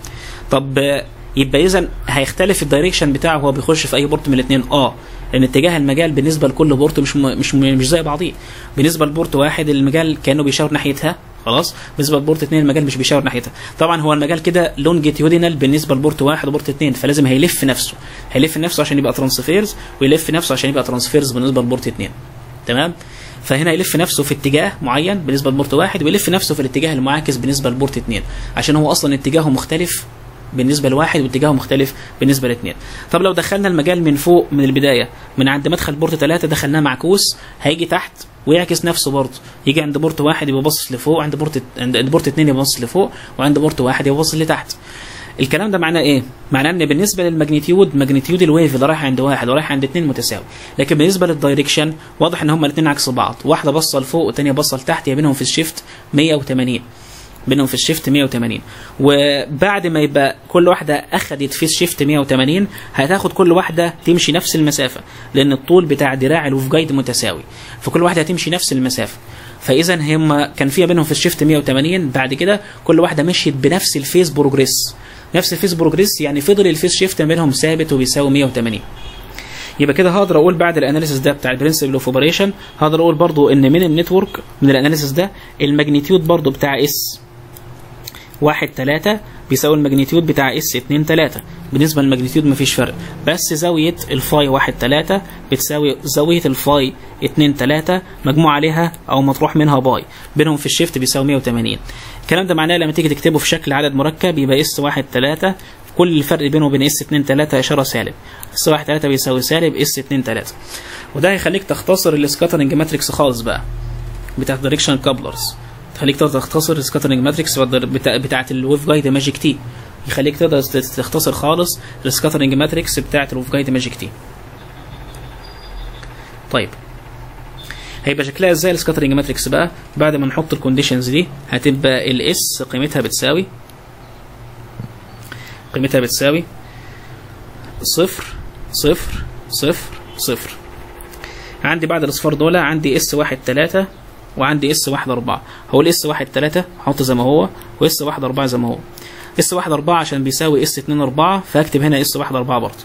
طب يبقى اذا هيختلف الدايركشن بتاعه وهو بيخش في اي بورت من الاثنين اه لان اتجاه المجال بالنسبه لكل بورت مش م... مش م... مش زي بعضيه بالنسبه لبورت واحد المجال كانه بيشاور ناحيتها خلاص بالنسبه لبورت اثنين المجال مش بيشاور ناحيتها طبعا هو المجال كده لونجيتيودينال بالنسبه لبورت واحد وبورت اثنين فلازم هيلف نفسه هيلف نفسه عشان يبقى ترانسفيرز ويلف نفسه عشان يبقى ترانسفيرز بالنسبه لبورت اثنين تمام فهنا يلف نفسه في اتجاه معين بالنسبه لبورت واحد ويلف نفسه في الاتجاه المعاكس بالنسبه لبورت اثنين عشان هو اصلا اتجاهه مختلف بالنسبه لواحد واتجاهه مختلف بالنسبه لاثنين طب لو دخلنا المجال من فوق من البدايه من عند مدخل بورت ثلاثة دخلناه معكوس هيجي تحت ويعكس نفسه برضه يجي عند بورت واحد يبقى باصص لفوق عند بورت عند بورت اثنين يبقى باصص لفوق وعند بورت واحد يبقى باصص لتحت الكلام ده معناه ايه؟ معناه ان بالنسبه للماجنتيود ماجنتيود الويف اللي رايح عند واحد ورايح عند اثنين متساوي، لكن بالنسبه للدايركشن واضح ان هما الاثنين عكس بعض، واحده باصه لفوق والثانيه باصه لتحت يا بينهم في الشيفت 180 بينهم في الشيفت 180 وبعد ما يبقى كل واحده اخذت في الشيفت 180 هتاخد كل واحده تمشي نفس المسافه لان الطول بتاع دراع الوف جايد متساوي فكل واحده هتمشي نفس المسافه فاذا هم كان فيها بينهم في الشيفت 180 بعد كده كل واحده مشيت بنفس الفيز بروجريس نفس الفيز بروجريس يعني فضل الفيز شيفت بينهم ثابت وبيساوي 180 يبقى كده هقدر اقول بعد الاناليسيس ده بتاع البرنسبل اوف اوبريشن هقدر اقول برضو ان من النتورك من الاناليسيس ده الماجنتيود برضو بتاع اس واحد تلاتة بيساوي الماجنتيود بتاع اس اتنين تلاتة بالنسبة للماجنتيود مفيش فرق بس زاوية الفاي واحد تلاتة بتساوي زاوية الفاي اتنين تلاتة مجموع عليها أو مطروح منها باي بينهم في الشيفت بيساوي 180 الكلام ده معناه لما تيجي تكتبه في شكل عدد مركب يبقى اس واحد تلاتة كل الفرق بينه وبين اس 2 3 اشاره سالب اس 1 3 بيساوي سالب اس 2 3 وده هيخليك تختصر السكاترنج ماتريكس خالص بقى بتاع دايركشن كابلرز تخليك تقدر تختصر السكاترنج ماتريكس بتاع بتاعه الويف جايد ماجيك تي يخليك تقدر تختصر خالص السكاترنج ماتريكس بتاعه الويف جايد ماجيك تي طيب هيبقى شكلها ازاي السكاترنج ماتريكس بقى بعد ما نحط الكونديشنز دي هتبقى الاس قيمتها بتساوي قيمتها بتساوي صفر صفر صفر صفر عندي بعد الاصفار دول عندي اس واحد تلاتة وعندي اس واحد أربعة هقول اس واحد تلاتة حط زي ما هو واس واحد أربعة زي ما هو اس واحد أربعة عشان بيساوي اس اتنين أربعة فهكتب هنا اس واحد أربعة برضه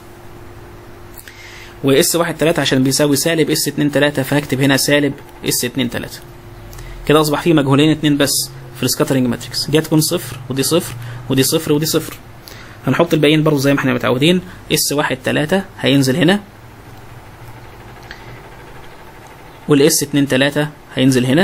واس واحد تلاتة عشان بيساوي سالب اس اتنين تلاتة فهكتب هنا سالب اس اتنين تلاتة كده أصبح فيه مجهولين اتنين بس في السكاترنج ماتريكس دي هتكون صفر ودي صفر ودي صفر ودي صفر هنحط الباقيين برضه زي ما احنا متعودين اس واحد تلاتة هينزل هنا والاس اتنين تلاتة هينزل هنا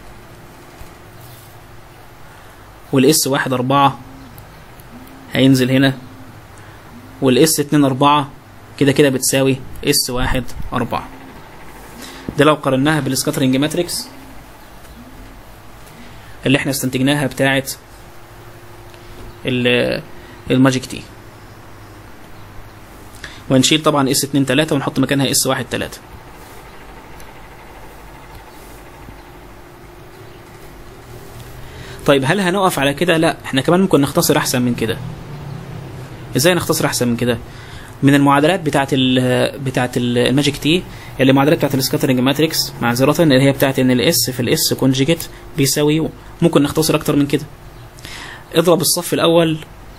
والاس واحد أربعة هينزل هنا والاس اتنين أربعة كده كده بتساوي اس واحد أربعة ده لو قارناها بالسكاترنج ماتريكس اللي احنا استنتجناها بتاعت الماجيك تي وهنشيل طبعا اس اتنين تلاتة ونحط مكانها اس واحد تلاتة طيب هل هنقف على كده لا احنا كمان ممكن نختصر احسن من كده ازاي نختصر احسن من كده من المعادلات بتاعه ال بتاعه الماجيك تي اللي المعادلات بتاعه السكاترنج ماتريكس معذره اللي هي بتاعه ان الاس في الاس كونجيجيت بيساوي يو ممكن نختصر اكتر من كده اضرب الصف الاول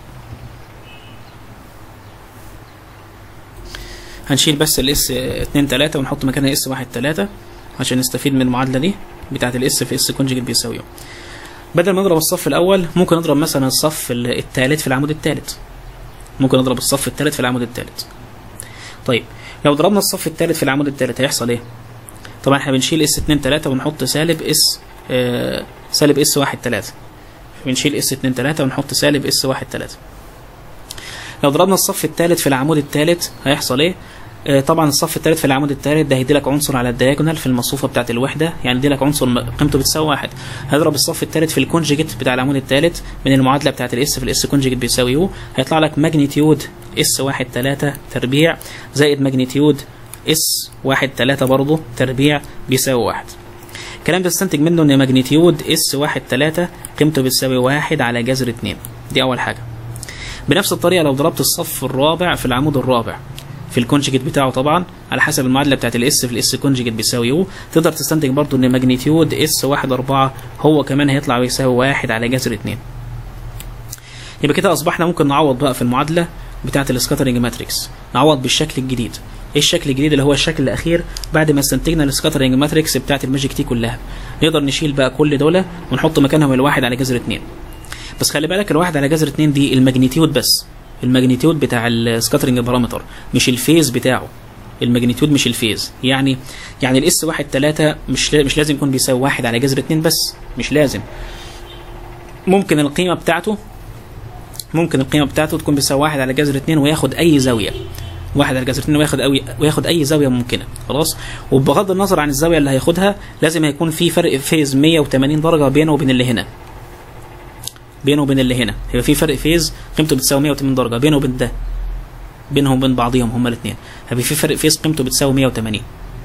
هنشيل بس الاس 2 3 ونحط مكانها اس 1 3 عشان نستفيد من المعادله دي بتاعه الاس في اس كونجيجيت بيساوي يو بدل ما نضرب الصف الاول ممكن نضرب مثلا الصف الثالث في العمود الثالث ممكن نضرب الصف الثالث في العمود الثالث طيب لو ضربنا الصف الثالث في العمود الثالث هيحصل ايه طبعا احنا بنشيل اس 2 3 ونحط سالب اس آه سالب اس 1 3 بنشيل اس 2 3 ونحط سالب اس 1 3 لو ضربنا الصف الثالث في العمود الثالث هيحصل ايه آه طبعا الصف الثالث في العمود الثالث ده هيدي لك عنصر على الدياجونال في المصفوفه بتاعه الوحده يعني يدي لك عنصر قيمته بتساوي واحد هضرب الصف الثالث في الكونجيجيت بتاع العمود الثالث من المعادله بتاعه الاس في الاس كونجيجيت بيساوي يو هيطلع لك ماجنتيود اس 1 3 تربيع زائد ماجنتيود اس 1 3 برضه تربيع بيساوي واحد الكلام ده استنتج منه ان ماجنتيود اس 1 3 قيمته بتساوي واحد على جذر 2 دي اول حاجه بنفس الطريقه لو ضربت الصف الرابع في العمود الرابع في الكونجيجيت بتاعه طبعا على حسب المعادله بتاعت الاس في الاس كونجيجيت بيساوي يو تقدر تستنتج برضو ان ماجنتيود اس 1 4 هو كمان هيطلع بيساوي 1 على جذر 2 يبقى كده اصبحنا ممكن نعوض بقى في المعادله بتاعت السكاترنج ماتريكس نعوض بالشكل الجديد ايه الشكل الجديد اللي هو الشكل الاخير بعد ما استنتجنا السكاترنج ماتريكس بتاعت الماجيك تي كلها نقدر نشيل بقى كل دول ونحط مكانهم الواحد على جذر 2 بس خلي بالك الواحد على جذر 2 دي الماجنتيود بس الماجنتيود بتاع السكاترنج بارامتر مش الفيز بتاعه الماجنتيود مش الفيز يعني يعني الاس 1 3 مش مش لازم يكون بيساوي 1 على جذر 2 بس مش لازم ممكن القيمه بتاعته ممكن القيمه بتاعته تكون بتساوي 1 على جذر 2 وياخد اي زاويه واحد على جذر 2 وياخد أوي وياخد اي زاويه ممكنه خلاص وبغض النظر عن الزاويه اللي هياخدها لازم هيكون في فرق فيز 180 درجه بينه وبين اللي هنا بينه وبين اللي هنا هيبقى في فرق فيز قيمته بتساوي 180 درجه بينه وبين ده بينهم وبين بعضهم هما الاثنين هيبقى في فرق فيز قيمته بتساوي 180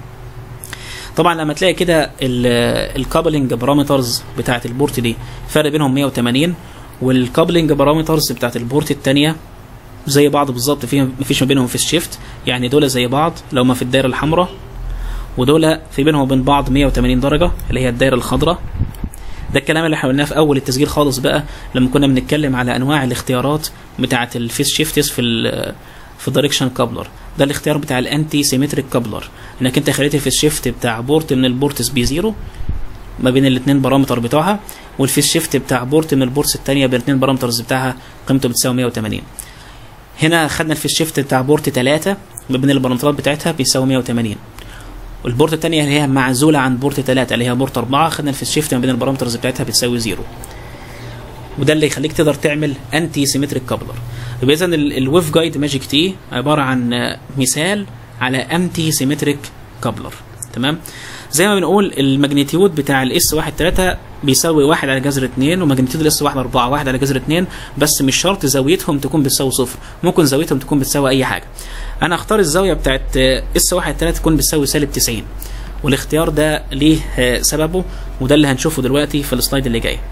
طبعا لما تلاقي كده الكابلنج بارامترز بتاعه البورت دي فرق بينهم 180 والكابلنج بارامترز بتاعه البورت الثانيه زي بعض بالظبط في مفيش ما بينهم فيس شيفت يعني دول زي بعض لو ما في الدايره الحمراء ودول في بينهم وبين بعض 180 درجه اللي هي الدايره الخضراء ده الكلام اللي احنا قلناه في اول التسجيل خالص بقى لما كنا بنتكلم على انواع الاختيارات بتاعه الفيس شيفتس في في الدايركشن كابلر ده الاختيار بتاع الانتي سيمتريك كابلر انك انت خليت الفيس شيفت بتاع بورت من البورتس بي زيرو ما بين الاثنين بارامتر بتوعها والفيس شيفت بتاع بورت من البورتس الثانيه بين الاثنين بارامترز بتاعها قيمته بتساوي 180 هنا خدنا الفيس شيفت بتاع بورت 3 ما بين البارامترات بتاعتها بيساوي 180 والبورت الثانيه اللي هي معزوله عن بورت 3 اللي هي بورت 4 خدنا الفيس شيفت ما بين البارامترز بتاعتها بتساوي زيرو وده اللي يخليك تقدر تعمل انتي سيمتريك كابلر يبقى اذا الويف جايد ماجيك تي عباره عن مثال على انتي سيمتريك كابلر تمام زي ما بنقول الماجنتيود بتاع الاس 1 3 بيساوي 1 على جذر 2 وماجنتيود الاس 1 4 1 على جذر 2 بس مش شرط زاويتهم تكون بتساوي صفر ممكن زاويتهم تكون بتساوي اي حاجه انا اختار الزاويه بتاعت اس 1 3 تكون بتساوي سالب 90 والاختيار ده ليه سببه وده اللي هنشوفه دلوقتي في السلايد اللي جاي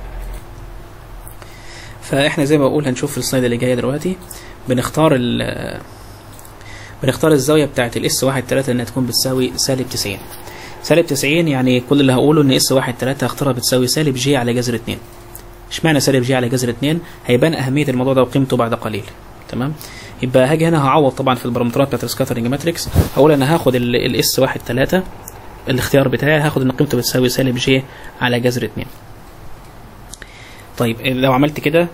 فاحنا زي ما بقول هنشوف في السلايد اللي جايه دلوقتي بنختار ال بنختار الزاويه بتاعت الاس 1 3 انها تكون بتساوي سالب 90 سالب 90 يعني كل اللي هقوله ان اس 1 3 هختارها بتساوي سالب جي على جذر 2 اشمعنى سالب جي على جذر 2 هيبان اهميه الموضوع ده وقيمته بعد قليل تمام يبقى هاجي هنا هعوض طبعا في البارامترات بتاعت السكاترنج ماتريكس هقول انا هاخد الاس 1 3 الاختيار بتاعي هاخد ان قيمته بتساوي سالب جي على جذر 2 طيب لو عملت كده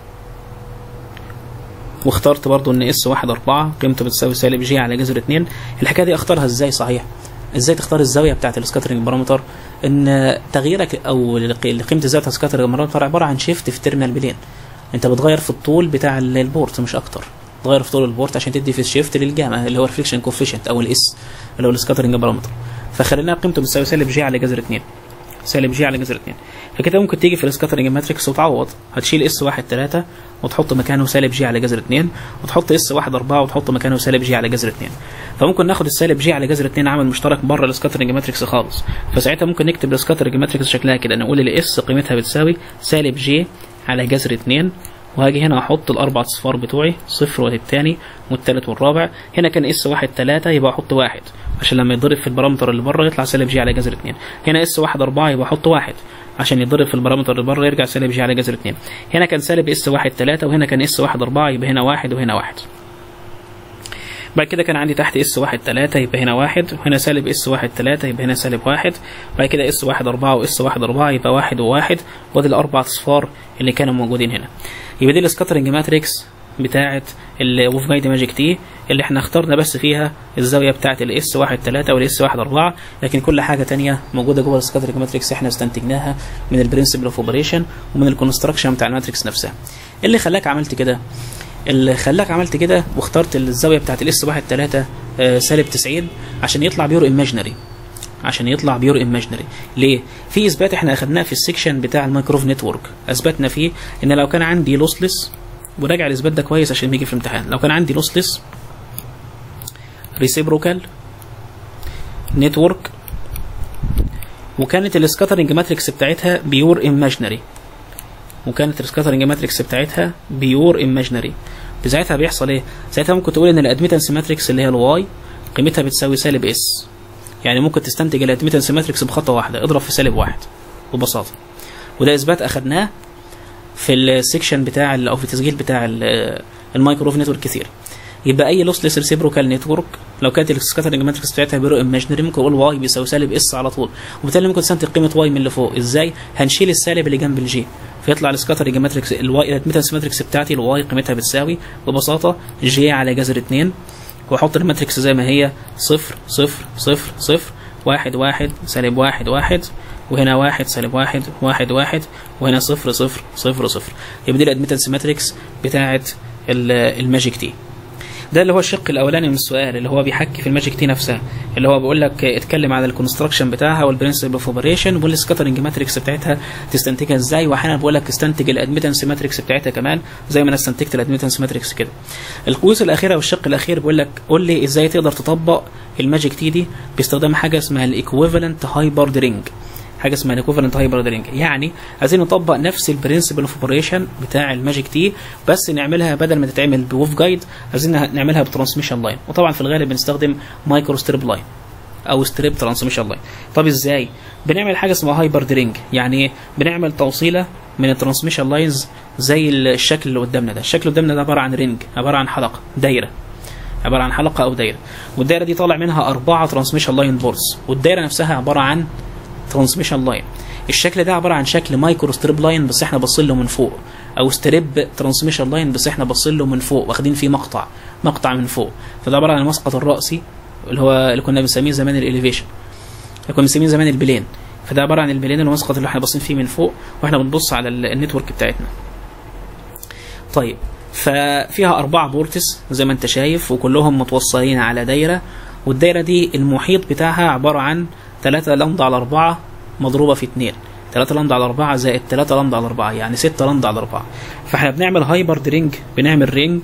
واخترت برضو ان اس 1 4 قيمته بتساوي سالب جي على جذر 2 الحكايه دي اختارها ازاي صحيح ازاي تختار الزاويه بتاعه السكاترنج بارامتر ان تغييرك او قيمه الزاويه بتاعه السكاترنج بارامتر عباره عن شيفت في التيرمينال بلين انت بتغير في الطول بتاع البورت مش اكتر تغير في طول البورت عشان تدي في الشيفت للجامع اللي هو ريفليكشن كوفيشنت او الاس اللي هو السكاترنج بارامتر فخليناها قيمته بتساوي سالب جي على جذر 2 سالب جي على جذر 2 فكده ممكن تيجي في السكاترنج ماتريكس وتعوض هتشيل اس 1 3 وتحط مكانه سالب جي على جذر 2 وتحط اس 1 4 وتحط مكانه سالب جي على جذر 2 فممكن ناخد السالب جي على جذر 2 عامل مشترك بره السكاترنج ماتريكس خالص فساعتها ممكن نكتب السكاترنج ماتريكس شكلها كده نقول الاس قيمتها بتساوي سالب جي على جذر 2 وهاجي هنا احط الاربع اصفار بتوعي صفر والتاني والتالت والرابع هنا كان اس واحد تلاتة يبقى احط واحد عشان لما يتضرب في البارامتر اللي بره يطلع سالب جي على جذر 2 هنا اس واحد اربعة يبقى احط واحد عشان يتضرب في البارامتر اللي بره يرجع سالب جي على جذر 2 هنا كان سالب اس واحد تلاتة وهنا كان اس واحد اربعة يبقى هنا واحد وهنا واحد بعد كده كان عندي تحت اس واحد تلاتة يبقى هنا واحد وهنا سالب اس واحد تلاتة يبقى هنا سالب واحد بعد كده اس واحد أربعة واس واحد أربعة يبقى واحد وواحد وادي الأربع أصفار اللي كانوا موجودين هنا يبقى دي السكاترنج ماتريكس بتاعة الوف جايد ماجيك تي اللي احنا اخترنا بس فيها الزاوية بتاعة الاس واحد تلاتة والاس واحد أربعة لكن كل حاجة تانية موجودة جوه السكاترنج ماتريكس احنا استنتجناها من البرنسبل اوف اوبريشن ومن الكونستراكشن بتاع الماتريكس نفسها اللي خلاك عملت كده اللي خلاك عملت كده واخترت الزاويه بتاعت الاس واحد تلاتة آه سالب 90 عشان يطلع بيور ايماجينري عشان يطلع بيور ايماجينري ليه في اثبات احنا اخدناه في السكشن بتاع المايكروف نتورك اثبتنا فيه ان لو كان عندي لوسلس وراجع الاثبات ده كويس عشان بيجي في الامتحان لو كان عندي لوسلس ريسيبروكال نتورك وكانت السكاترنج ماتريكس بتاعتها بيور ايماجينري وكانت السكاترنج ماتريكس بتاعتها بيور ايماجينري ساعتها بيحصل ايه ساعتها ممكن تقول ان الادميتنس ماتريكس اللي هي الواي قيمتها بتساوي سالب اس يعني ممكن تستنتج الادميتنس ماتريكس بخطوه واحده اضرب في سالب واحد ببساطه وده اثبات اخدناه في السكشن بتاع او في التسجيل بتاع المايكروف نتورك كتير يبقى اي لوسلس ريسيبروكال نتورك لو كانت السكاترنج ماتريكس بتاعتها بيرو ايماجينري ممكن اقول واي بيساوي سالب اس على طول وبالتالي ممكن تستنتج قيمه واي من اللي فوق ازاي هنشيل السالب اللي جنب الجي فيطلع السكاترنج ماتريكس الواي الادميتنس ماتريكس بتاعتي الواي قيمتها بتساوي ببساطه جي على جذر 2 واحط الماتريكس زي ما هي صفر صفر صفر صفر واحد واحد سالب واحد واحد وهنا واحد سالب واحد واحد واحد وهنا صفر صفر صفر صفر يبقى دي الادميتنس ماتريكس بتاعه الماجيك تي ده اللي هو الشق الاولاني من السؤال اللي هو بيحكي في الماجيك تي نفسها اللي هو بيقول لك اتكلم على الكونستراكشن بتاعها والبرنسبل اوف اوبريشن والسكاترنج ماتريكس بتاعتها تستنتجها ازاي واحيانا بقول لك استنتج الادميتنس ماتريكس بتاعتها كمان زي ما انا استنتجت الادميتنس ماتريكس كده الجزء الاخير او الشق الاخير بيقول لك قول لي ازاي تقدر تطبق الماجيك تي دي باستخدام حاجه اسمها الايكويفالنت هايبرد رينج حاجه اسمها الايكوفالنت هايبرد رينج يعني عايزين نطبق نفس البرنسبل اوف اوبريشن بتاع الماجيك تي بس نعملها بدل ما تتعمل بوف جايد عايزين نعملها بترانسميشن لاين وطبعا في الغالب بنستخدم مايكرو ستريب لاين او ستريب ترانسميشن لاين طب ازاي بنعمل حاجه اسمها هايبرد رينج يعني ايه بنعمل توصيله من الترانسميشن لاينز زي الشكل اللي قدامنا ده الشكل اللي قدامنا ده عباره عن رينج عباره عن حلقه دايره عباره عن حلقه او دايره والدايره دي طالع منها اربعه ترانسميشن لاين بورز والدايره نفسها عباره عن ترانسميشن لاين الشكل ده عباره عن شكل مايكرو ستريب لاين بس احنا باصين له من فوق او ستريب ترانسميشن لاين بس احنا باصين له من فوق واخدين فيه مقطع مقطع من فوق فده عباره عن المسقط الراسي اللي هو اللي كنا بنسميه زمان الاليفيشن اللي كنا بنسميه زمان البلين فده عباره عن البلين المسقط اللي احنا باصين فيه من فوق واحنا بنبص على النتورك بتاعتنا طيب ففيها أربعة بورتس زي ما أنت شايف وكلهم متوصلين على دايرة والدايرة دي المحيط بتاعها عبارة عن 3 لمدة على 4 مضروبة في 2 3 لمدة على 4 زائد 3 لمدة على 4 يعني 6 لمدة على 4 فاحنا بنعمل هايبرد رينج بنعمل رينج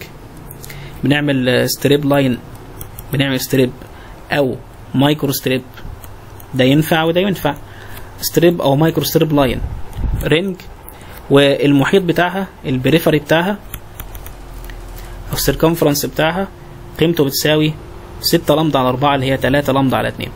بنعمل ستريب لاين بنعمل ستريب او مايكرو ستريب ده ينفع وده ينفع ستريب او مايكرو ستريب لاين رينج والمحيط بتاعها البريفري بتاعها او السيركمفرنس بتاعها قيمته بتساوي 6 لمدة على 4 اللي هي 3 لمدة على 2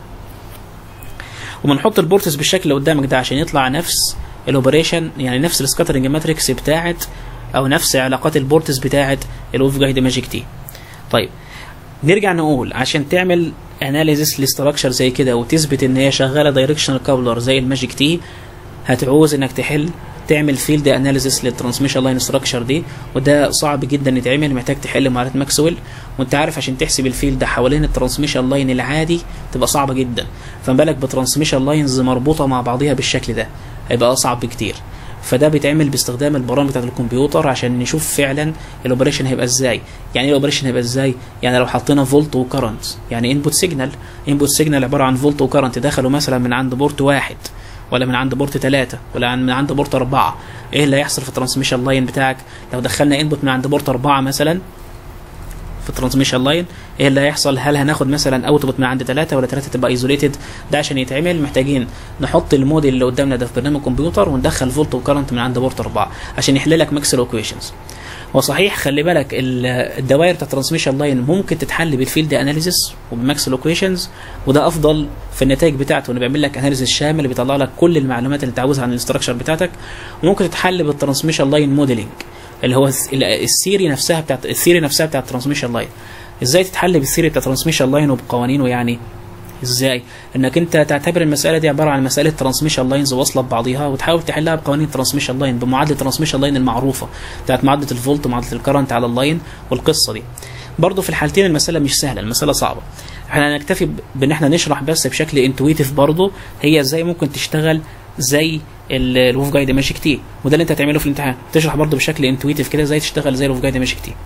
وبنحط البورتس بالشكل اللي قدامك ده عشان يطلع نفس الاوبريشن يعني نفس السكاترنج ماتريكس بتاعت او نفس علاقات البورتس بتاعت الاوف جايد ماجيك تي طيب نرجع نقول عشان تعمل اناليزيس لستراكشر زي كده وتثبت ان هي شغاله دايركشنال كابلر زي الماجيك تي هتعوز انك تحل تعمل فيلد اناليسيس للترانسميشن لاين ستراكشر دي وده صعب جدا يتعمل محتاج تحل معادلات ماكسويل وانت عارف عشان تحسب الفيلد حوالين الترانسميشن لاين العادي تبقى صعبه جدا فما بالك بترانسميشن لاينز مربوطه مع بعضها بالشكل ده هيبقى اصعب بكتير فده بيتعمل باستخدام البرامج بتاعت الكمبيوتر عشان نشوف فعلا الاوبريشن هيبقى ازاي يعني ايه الاوبريشن هيبقى ازاي يعني لو حطينا فولت وكرنت يعني انبوت سيجنال انبوت سيجنال عباره عن فولت وكرنت دخلوا مثلا من عند بورت واحد ولا من عند بورت ثلاثة ولا من عند بورت أربعة إيه اللي هيحصل في الترانسميشن لاين بتاعك لو دخلنا انبوت من عند بورت أربعة مثلا في الترانسميشن لاين ايه اللي هيحصل هل هناخد مثلا اوتبوت من عند ثلاثة ولا ثلاثة تبقى ايزوليتد ده عشان يتعمل محتاجين نحط الموديل اللي قدامنا ده في برنامج كمبيوتر وندخل فولت وكرنت من عند بورت 4 عشان يحل لك ماكسل ايكويشنز وصحيح خلي بالك الدوائر بتاع الترانسميشن لاين ممكن تتحل بالفيلد اناليسيس وبماكس لوكيشنز وده افضل في النتائج بتاعته انه بيعمل لك اناليسيس شامل بيطلع لك كل المعلومات اللي انت عاوزها عن الاستراكشر بتاعتك وممكن تتحل بالترانسميشن لاين موديلنج اللي هو الثيري نفسها بتاعت الثيري نفسها بتاعت الترانسميشن لاين ازاي تتحل بالثيري بتاع الترانسميشن لاين وبقوانينه يعني ازاي انك انت تعتبر المساله دي عباره عن مساله ترانسميشن لاينز واصله ببعضيها وتحاول تحلها بقوانين الترانسميشن لاين بمعادله الترانسميشن لاين المعروفه بتاعت معادله الفولت ومعادله الكرنت على اللاين والقصه دي برضه في الحالتين المساله مش سهله المساله صعبه احنا هنكتفي بان احنا نشرح بس بشكل انتويتيف برضه هي ازاي ممكن تشتغل زي الوف جايد ماجيك تي وده اللي انت هتعمله في الامتحان تشرح برضه بشكل انتويتيف كده ازاي تشتغل زي الوف جايد ماجيك تي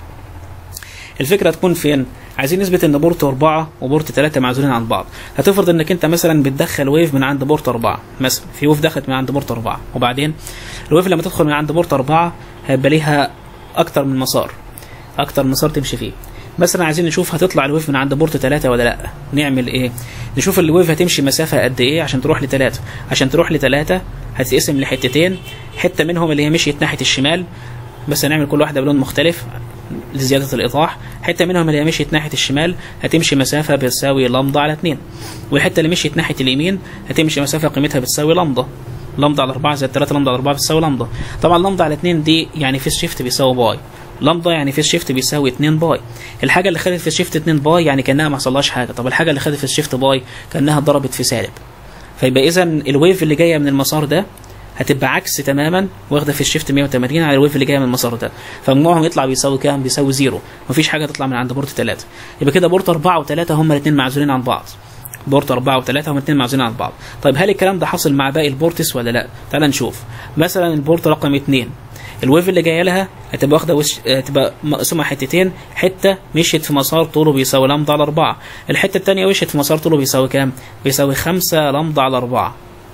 الفكره تكون فين عايزين نثبت ان بورت 4 وبورت 3 معزولين عن بعض هتفرض انك انت مثلا بتدخل ويف من عند بورت 4 مثلا في ويف دخلت من عند بورت 4 وبعدين الويف لما تدخل من عند بورت 4 هيبقى ليها اكتر من مسار اكتر من مسار تمشي فيه مثلا عايزين نشوف هتطلع الويف من عند بورت 3 ولا لا نعمل ايه نشوف الويف هتمشي مسافه قد ايه عشان تروح لثلاثة عشان تروح لثلاثة هتتقسم لحتتين حته منهم اللي هي مشيت ناحيه الشمال بس هنعمل كل واحده بلون مختلف لزيادة الإيضاح حتة منهم اللي مشيت ناحية الشمال هتمشي مسافة بتساوي لمضة على 2 والحتة اللي مشيت ناحية اليمين هتمشي مسافة قيمتها بتساوي لمضة لمضة على 4 زائد 3 لمضة على 4 بتساوي لمضة طبعا لمضة على 2 دي يعني في شيفت بيساوي باي لمضة يعني في الشيفت بيساوي 2 باي الحاجة اللي خدت في الشيفت 2 باي يعني كأنها ما حصلهاش حاجة طب الحاجة اللي خدت في الشيفت باي كأنها ضربت في سالب فيبقى إذا الويف اللي جاية من المسار ده هتبقى عكس تماما واخده في الشيفت 180 على الويف اللي جايه من المسار ده فمجموعهم يطلع بيساوي كام بيساوي زيرو مفيش حاجه تطلع من عند بورت 3 يبقى كده بورت 4 و3 هما الاثنين معزولين عن بعض بورت 4 و3 هما الاثنين معزولين عن بعض طيب هل الكلام ده حصل مع باقي البورتس ولا لا تعال نشوف مثلا البورت رقم 2 الويف اللي جايه لها هتبقى واخده وش هتبقى مقسومه حتتين حته مشيت في مسار طوله بيساوي لمضه على 4 الحته الثانيه مشيت في مسار طوله بيساوي كام بيساوي 5 لمضه على 4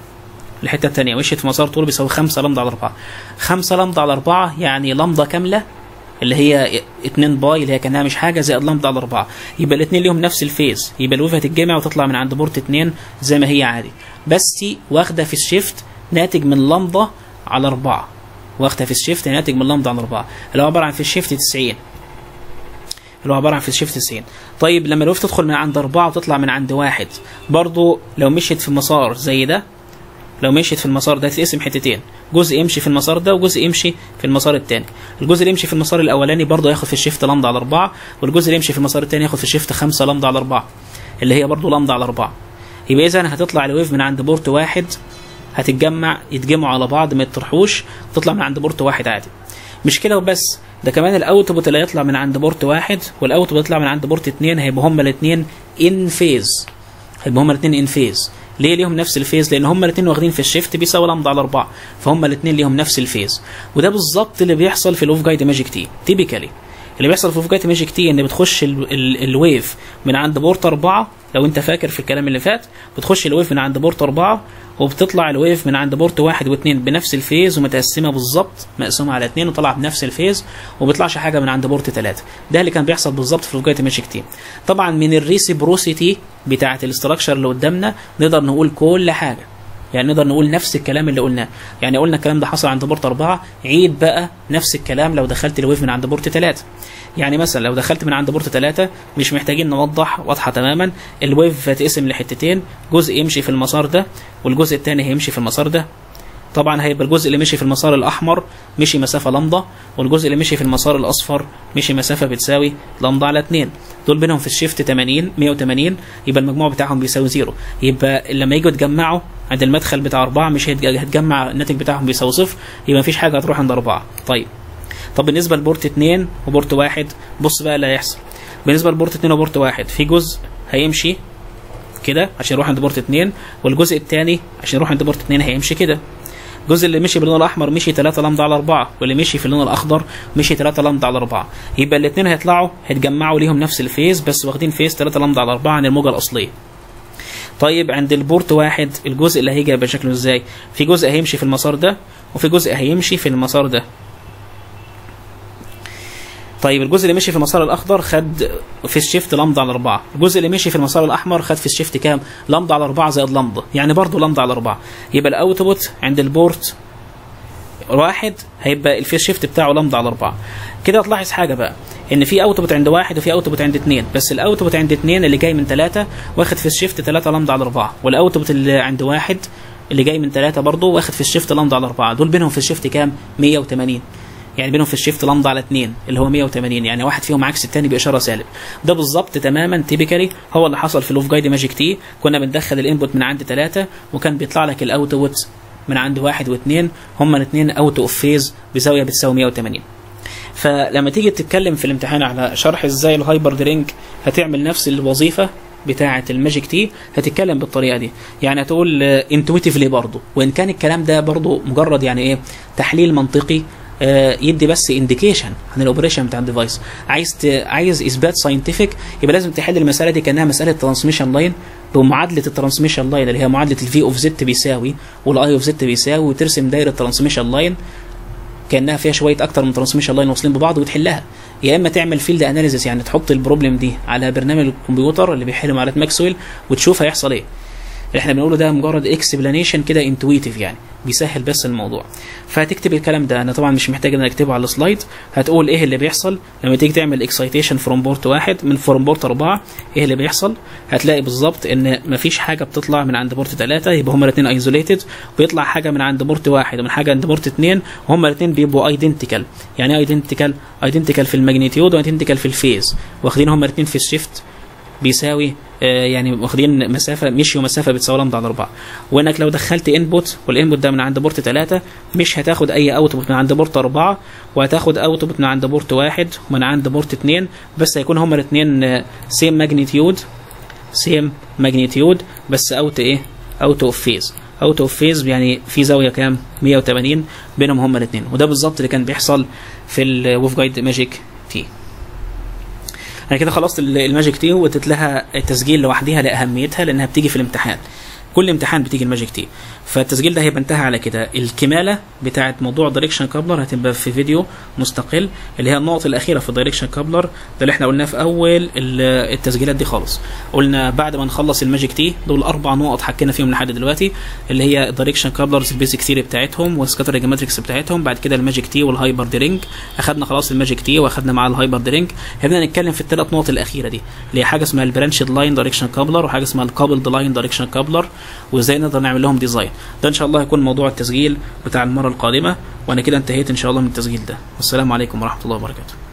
الحته الثانيه مشيت في مسار طول بيساوي 5 لمضه على 4 5 لمضه على 4 يعني لمضه كامله اللي هي 2 باي اللي هي كانها مش حاجه زائد لمضه على 4 يبقى الاثنين ليهم نفس الفيز يبقى الويف هتتجمع وتطلع من عند بورت 2 زي ما هي عادي بس واخده في الشيفت ناتج من لمضه على 4 واخده في الشيفت ناتج من لمضه على 4 اللي هو عباره عن في الشيفت 90 اللي هو عباره عن في الشيفت 90 طيب لما الويف تدخل من عند 4 وتطلع من عند واحد برضو لو مشيت في مسار زي ده لو مشيت في المسار ده تتقسم حتتين جزء يمشي في المسار ده وجزء يمشي في المسار الثاني الجزء اللي يمشي في المسار الاولاني برضه ياخد في الشيفت لمضه على 4 والجزء اللي يمشي في المسار الثاني ياخد في الشيفت 5 لمضه على 4 اللي هي برضه لمضه على 4 يبقى اذا هتطلع الويف من عند بورت واحد هتتجمع يتجمعوا على بعض ما يطرحوش وتطلع من عند بورت واحد عادي مش كده وبس ده كمان الاوتبوت اللي هيطلع من عند بورت واحد والاوتبوت اللي يطلع من عند بورت اثنين هيبقوا هما الاثنين ان فيز هيبقوا هما الاثنين ان فيز ليه ليهم نفس الفيز لان هما الاثنين واخدين في الشيفت بيساوي لمضه على 4 فهم الاثنين ليهم نفس الفيز وده بالظبط اللي بيحصل في الاوف جايد ماجيك تي تيبيكالي اللي بيحصل في الاوف جايد ماجيك تي ان بتخش ال ال الويف من عند بورت 4 لو انت فاكر في الكلام اللي فات بتخش الويف من عند بورت 4 وبتطلع الويف من عند بورت واحد واثنين بنفس الفيز ومتقسمه بالظبط مقسومه على اثنين وطالعه بنفس الفيز وبيطلعش حاجه من عند بورت ثلاثه ده اللي كان بيحصل بالظبط في الجايت ماجيك تيم طبعا من الريسيبروسيتي بتاعه الاستراكشر اللي قدامنا نقدر نقول كل حاجه يعني نقدر نقول نفس الكلام اللي قلناه يعني قلنا الكلام ده حصل عند بورت أربعة عيد بقى نفس الكلام لو دخلت الويف من عند بورت ثلاثة يعني مثلا لو دخلت من عند بورت ثلاثة مش محتاجين نوضح واضحة تماما الويف هتقسم لحتتين جزء يمشي في المسار ده والجزء الثاني هيمشي في المسار ده طبعا هيبقى الجزء اللي مشي في المسار الاحمر مشي مسافه لمضه والجزء اللي مشي في المسار الاصفر مشي مسافه بتساوي لمضه على 2 دول بينهم في الشيفت 80 180 يبقى المجموع بتاعهم بيساوي زيرو يبقى لما يجوا يتجمعوا عند المدخل بتاع 4 مش هتجمع الناتج بتاعهم بيساوي صفر يبقى مفيش حاجه هتروح عند 4 طيب طب بالنسبه لبورت 2 وبورت 1 بص بقى اللي هيحصل بالنسبه لبورت 2 وبورت 1 في جزء هيمشي كده عشان يروح عند بورت 2 والجزء الثاني عشان يروح عند بورت 2 هيمشي كده الجزء اللي مشي باللون الاحمر مشي 3 لمضه على 4 واللي مشي في اللون الاخضر مشي 3 لمضه على 4 يبقى الاثنين هيطلعوا هيتجمعوا ليهم نفس الفيز بس واخدين فيز 3 لمضه على 4 عن الموجه الاصليه طيب عند البورت واحد الجزء اللي هيجي هيبقى شكله ازاي في جزء هيمشي في المسار ده وفي جزء هيمشي في المسار ده طيب الجزء اللي مشي في المسار الاخضر خد في الشيفت لمضه على 4 الجزء اللي مشي في المسار الاحمر خد في الشيفت كام لمضه على 4 زائد لمضه يعني برضه لمضه على 4 يبقى الاوتبوت عند البورت واحد هيبقى الفيس شيفت بتاعه لمضه على 4 كده هتلاحظ حاجه بقى ان في اوتبوت عند واحد وفي اوتبوت عند اثنين بس الاوتبوت عند اثنين اللي جاي من ثلاثه واخد في الشيفت 3 لمضه على 4 والاوتبوت اللي عند واحد اللي جاي من ثلاثه برضه واخد في الشيفت لمضه على 4 دول بينهم في الشيفت كام 180 يعني بينهم في الشيفت لمضه على 2 اللي هو 180 يعني واحد فيهم عكس الثاني باشاره سالب ده بالظبط تماما تيبيكالي هو اللي حصل في لوف جايد ماجيك تي كنا بندخل الانبوت من عند ثلاثه وكان بيطلع لك الاوتبوت من عند واحد واثنين هما الاثنين اوت اوف فيز بزاويه بتساوي 180 فلما تيجي تتكلم في الامتحان على شرح ازاي الهايبر درينك هتعمل نفس الوظيفه بتاعه الماجيك تي هتتكلم بالطريقه دي يعني هتقول انتويتيفلي برضه وان كان الكلام ده برضه مجرد يعني ايه تحليل منطقي آه، يدي بس انديكيشن عن الاوبريشن بتاع الديفايس عايز ت... عايز اثبات ساينتفك يبقى لازم تحل المساله دي كانها مساله ترانسميشن لاين بمعادله الترانسميشن لاين اللي هي معادله الفي اوف زد بيساوي والاي اوف زد بيساوي وترسم دايره ترانسميشن لاين كانها فيها شويه اكتر من ترانسميشن لاين واصلين ببعض وتحلها يا اما تعمل فيلد اناليسيس يعني تحط البروبلم دي على برنامج الكمبيوتر اللي بيحل معادلات ماكسويل وتشوف هيحصل ايه اللي احنا بنقوله ده مجرد اكسبلانيشن كده انتويتيف يعني بيسهل بس الموضوع فهتكتب الكلام ده انا طبعا مش محتاج ان أنا اكتبه على السلايد هتقول ايه اللي بيحصل لما تيجي تعمل اكسايتيشن فروم بورت واحد من فروم بورت اربعه ايه اللي بيحصل هتلاقي بالظبط ان مفيش حاجه بتطلع من عند بورت ثلاثه يبقى هما الاثنين ايزوليتد ويطلع حاجه من عند بورت واحد ومن حاجه عند بورت اثنين وهما الاثنين بيبقوا ايدنتيكال يعني ايه ايدنتيكال ايدنتيكال في الماجنتيود وايدنتيكال في الفيز واخدين هما الاثنين في الشيفت بيساوي آه، يعني واخدين مسافه مشيوا مسافه بتساوي لمضه على 4 وانك لو دخلت انبوت والانبوت ده من عند بورت 3 مش هتاخد اي اوتبوت من عند بورت 4 وهتاخد اوتبوت من عند بورت 1 ومن عند بورت 2 بس هيكون هما الاثنين سيم ماجنتيود سيم ماجنتيود بس اوت ايه اوت اوف فيز اوت اوف فيز يعني في زاويه كام 180 بينهم هما الاثنين وده بالظبط اللي كان بيحصل في الويف جايد ماجيك تي انا كده خلصت ال- الماجيك تي واديت لها التسجيل لوحدها لاهميتها لانها بتيجي في الامتحان كل امتحان بتيجي الماجيك تي فالتسجيل ده هيبقى انتهى على كده الكماله بتاعه موضوع دايركشن كابلر هتبقى في فيديو مستقل اللي هي النقط الاخيره في الدايركشن كابلر ده اللي احنا قلناه في اول ال- التسجيلات دي خالص قلنا بعد ما نخلص الماجيك تي دول اربع نقط حكينا فيهم لحد دلوقتي اللي هي الدايركشن كابلرز البيزك ثيري بتاعتهم والسكاتر جيومتريكس بتاعتهم بعد كده الماجيك تي والهايبر ديرينج اخدنا خلاص الماجيك تي واخدنا معاه الهايبر ديرينج هبدا نتكلم في الثلاث نقط الاخيره دي اللي هي حاجه اسمها البرانشد لاين دايركشن كابلر وحاجه اسمها الكابلد لاين دايركشن كابلر وازاي نقدر نعمل لهم ديزاين ده ان شاء الله هيكون موضوع التسجيل بتاع المره القادمه وانا كده انتهيت ان شاء الله من التسجيل ده والسلام عليكم ورحمه الله وبركاته